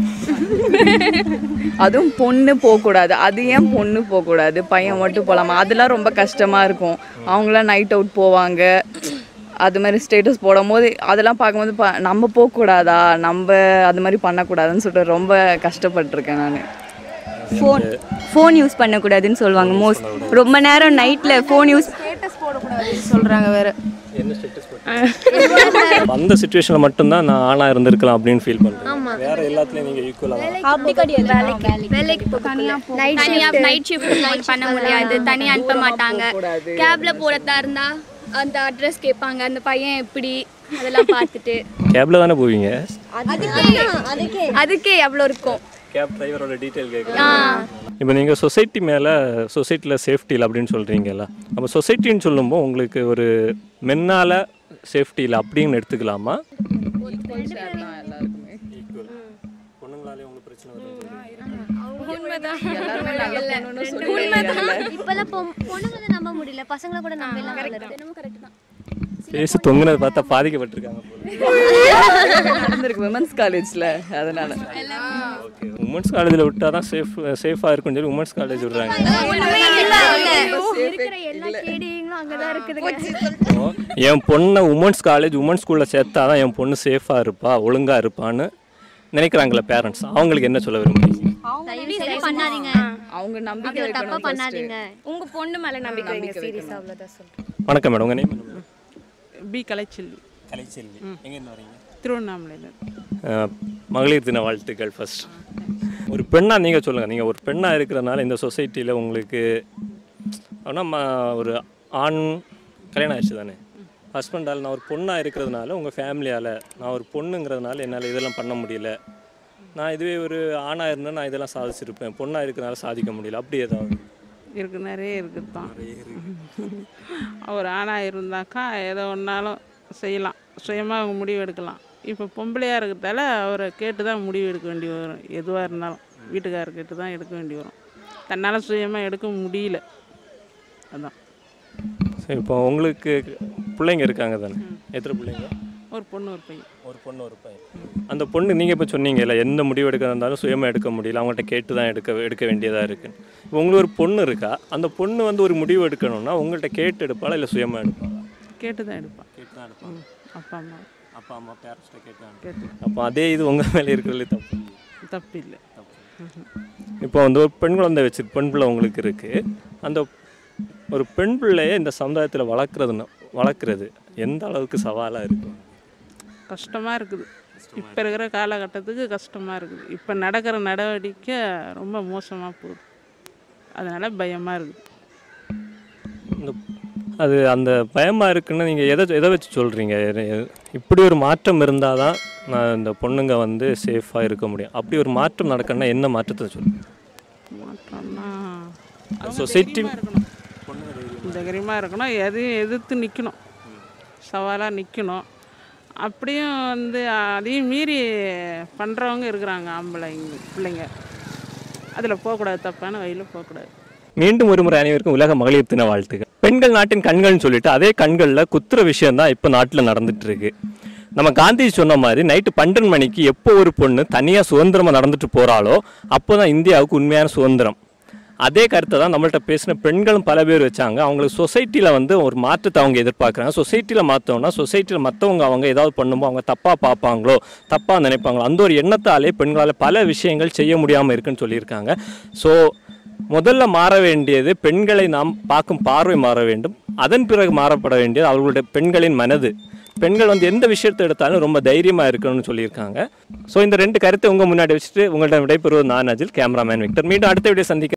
அதுவும் பொண்ணு போகக்கூடாது அது ஏன் பொண்ணு போகக்கூடாது பையன் மட்டும் போகலாமா அதெல்லாம் ரொம்ப கஷ்டமா இருக்கும் அவங்களாம் நைட் அவுட் போவாங்க அது மாதிரி ஸ்டேட்டஸ் போடும்போது அதெல்லாம் பார்க்கும்போது ப நம்ம போகக்கூடாதா நம்ம அது மாதிரி பண்ணக்கூடாதுன்னு சொல்லிட்டு ரொம்ப கஷ்டப்பட்டிருக்கேன் நான் ஃபோன் ஃபோன் யூஸ் பண்ணக்கூடாதுன்னு சொல்லுவாங்க மோஸ்ட் ரொம்ப நேரம் நைட்டில் ஃபோன் யூஸ் ஸ்டேட்டஸ் போடக்கூடாதுன்னு சொல்கிறாங்க வேற என்ன ஸ்டேட்டஸ் அந்த சுச்சுவேஷனில் மட்டும்தான் நான் ஆணா இருந்திருக்கலாம் அப்படின்னு ஃபீல் ஆமா. பண்ணுறேன் வேற எல்லாத்துலேயும் நீங்கள் ஈக்குவலாக அப்படி கிடையாது வேலைக்கு வேலைக்கு நைட் தனியா ஷிஃப்ட் நைட் ஷிஃப்ட் பண்ண முடியாது தனியா அனுப்ப மாட்டாங்க கேப்ல போறதா இருந்தா அந்த அட்ரஸ் கேட்பாங்க அந்த பையன் எப்படி அதெல்லாம் பார்த்துட்டு கேபில் தானே போவீங்க அதுக்கே அதுக்கே எவ்வளோ இருக்கும் கேப் டிரைவரோட டீட்டெயில் ஆ. கேட்குறேன் இப்போ நீங்கள் சொசைட்டி மேலே சொசைட்டியில் சேஃப்டி இல்லை அப்படின்னு சொல்கிறீங்கல்ல அப்போ சொசைட்டின்னு சொல்லும்போது உங்களுக்கு ஒரு மென்னால் சேஃப்டி இல்லை அப்படின்னு எடுத்துக்கலாமா பொண்ணுங்களாலே உங்களுக்கு பிரச்சனை இப்பெல்லாம் பொ- பொண்ணுங்களை தான் நம்ப முடியல பசங்களை கூட நம்ப எல்லாம் கரெக்ட் தான் பேசி தொங்குனதை பார்த்தா பாதிக்கப்பட்டிருக்காங்க போல நடந்திருக்கு விமன்ஸ் காலேஜில் அதனால உமன்ஸ் காலேஜில் விட்டால் தான் சேஃப் சேஃபாக இருக்கும்னு சொல்லி உமன்ஸ் காலேஜ் விடுறாங்க இருக்கிற எல்லா கேடிங்களும் அங்கதான் இருக்குதுங்க இப்போ என் பொண்ணை உமன்ஸ் காலேஜ் உமன்ஸ் ஸ்கூலில் சேர்த்தா தான் என் பொண்ணு சேஃபாக இருப்பா ஒழுங்காக இருப்பான்னு நினைக்கிறாங்களே பேரண்ட்ஸ் அவங்களுக்கு என்ன சொல்ல விரும்புறீங்க தயவு செய்து பண்ணாதீங்க அவங்க நம்பிக்கை அப்படி ஒரு தப்பா வைக்கணும் first. பண்ணாதீங்க உங்க பொண்ணு மேல நம்பிக்கை வைங்க நம்பிக்கை சீரியஸா வைக்கணும். அவ்வளவுதான் சொல்றேன் வணக்கம் மேடம் உங்கள் நேம் பி கலைச்செல்வி கலைச்செல்வி எங்கேருந்து வரீங்க திருவண்ணாமலையில் அஹ், மகளிர் தின வாழ்த்துக்கள் ஃபர்ஸ்ட் ஒரு பெண்ணாக நீங்கள் சொல்லுங்கள் நீங்கள் ஒரு பெண்ணாக இருக்கிறதுனால இந்த சொசைட்டியில் உங்களுக்கு ஆனால் ம ஒரு ஆண் கல்யாணம் ஆயிடுச்சு தானே ஹஸ்பண்டால் நான் ஒரு பொண்ணாக இருக்கிறதுனால உங்கள் ஃபேமிலியால் நான் ஒரு பொண்ணுங்கிறதுனால என்னால் இதெல்லாம் பண்ண முடியல நான் இதுவே ஒரு ஆணாக இருந்தால் நான் இதெல்லாம் சாதிச்சிருப்பேன் பொண்ணாக இருக்கிறதுனால சாதிக்க முடியல அப்படி ஏதாவது இருக்கு நிறைய இருக்குது தான் அவர் ஆணாக இருந்தாக்கா எதை ஒன்றாலும் செய்யலாம் சுயமாக அவங்க முடிவு எடுக்கலாம் இப்போ பொம்பளையாக இருக்கிறதால அவரை கேட்டு தான் முடிவு எடுக்க வேண்டி வரும் எதுவாக இருந்தாலும் வீட்டுக்காரர் கேட்டு தான் எடுக்க வேண்டி வரும் தன்னால் சுயமாக எடுக்க முடியல அதான் சரி இப்போ உங்களுக்கு பிள்ளைங்க இருக்காங்க தானே எத்தனை பிள்ளைங்க ஒரு பொண்ணு ஒரு பையன் ஒரு பொண்ணு ஒரு பையன் அந்த பொண்ணு நீங்கள் இப்போ சொன்னீங்கல்ல எந்த முடிவு எடுக்க இருந்தாலும் சுயமாக எடுக்க முடியல அவங்கள்ட்ட கேட்டு தான் எடுக்க எடுக்க வேண்டியதாக இருக்குன்னு இப்போ உங்களுக்கு ஒரு பொண்ணு இருக்கா அந்த பொண்ணு வந்து ஒரு முடிவு எடுக்கணும்னா உங்கள்கிட்ட கேட்டு எடுப்பாளா இல்லை சுயமாக எடுப்பாளா கேட்டு தான் எடுப்பான் கேட்டு தான் எடுப்பாங்க அப்பா அம்மா அப்பா அம்மா பேரண்ட்ஸ்கிட்ட கேட்டு தான் கேட்டு அப்போ அதே இது உங்கள் மேலே இருக்கிறதுல தப்பு இல்லையா? தப்பு இல்லை இப்போ வந்து ஒரு பெண் குழந்தை வச்சு பெண் பிள்ளை உங்களுக்கு இருக்குது அந்த ஒரு பெண் பிள்ளையை இந்த சமுதாயத்தில் வளர்க்குறதுன்னு வளர்க்குறது எந்த அளவுக்கு சவாலாக இருக்கும் கஷ்டமாக இருக்குது இப்போ இருக்கிற காலகட்டத்துக்கு கஷ்டமாக இருக்குது இப்போ நடக்கிற நடவடிக்கை ரொம்ப மோசமாக போகுது அதனால் பயமாக இருக்குது இந்த அது அந்த பயமாக இருக்குன்னு நீங்கள் எதை எதை வச்சு சொல்கிறீங்க இப்படி ஒரு மாற்றம் இருந்தால் தான் நான் இந்த பொண்ணுங்க வந்து சேஃபாக இருக்க முடியும் அப்படி ஒரு மாற்றம் நடக்கணும்னா என்ன மாற்றத்தை சொல்லுங்கள் மாற்றம்னா சொசைட்டி தைரியமாக இருக்கணும் எதையும் எதிர்த்து நிற்கணும் சவாலாக நிற்கணும் அப்படியும் வந்து அதையும் மீறி பண்ணுறவங்க இருக்கிறாங்க ஆம்பளைங்க பிள்ளைங்க அதில் போகக்கூடாது தப்பான வழியில் போகக்கூடாது மீண்டும் ஒரு முறை அனைவருக்கும் உலக மகளிர் தின வாழ்த்துக்கள் பெண்கள் நாட்டின் கண்கள்னு சொல்லிட்டு அதே கண்களில் குத்துற விஷயம் தான் இப்போ நாட்டில் நடந்துட்டு இருக்கு நம்ம காந்திஜி சொன்ன மாதிரி நைட்டு பன்னெண்டு மணிக்கு எப்போ ஒரு பொண்ணு தனியாக சுதந்திரமாக நடந்துட்டு போகிறாளோ அப்போ தான் இந்தியாவுக்கு உண்மையான சுதந்திரம் அதே கருத்தை தான் நம்மள்ட்ட பேசின பெண்களும் பல பேர் வச்சாங்க அவங்களுக்கு சொசைட்டியில் வந்து ஒரு மாற்றத்தை அவங்க எதிர்பார்க்குறாங்க சொசைட்டியில் மாற்றோம்னா சொசைட்டியில் மற்றவங்க அவங்க ஏதாவது பண்ணும்போது அவங்க தப்பாக பார்ப்பாங்களோ தப்பாக நினைப்பாங்களோ அந்த ஒரு எண்ணத்தாலே பெண்களால் பல விஷயங்கள் செய்ய முடியாமல் இருக்குன்னு சொல்லியிருக்காங்க ஸோ முதல்ல மாற வேண்டியது பெண்களை நாம் பார்க்கும் பார்வை மாற வேண்டும் அதன் பிறகு மாறப்பட வேண்டியது அவர்களுடைய பெண்களின் மனது பெண்கள் வந்து எந்த விஷயத்தை எடுத்தாலும் ரொம்ப தைரியமாக இருக்கணும்னு சொல்லியிருக்காங்க ஸோ இந்த ரெண்டு கருத்தை உங்கள் முன்னாடி வச்சுட்டு உங்கள்ட்ட விடைபெறுவது நான் அஜில் கேமராமேன் விக்டர் மீண்டும் அடுத்த வீடியோ சந்திக்க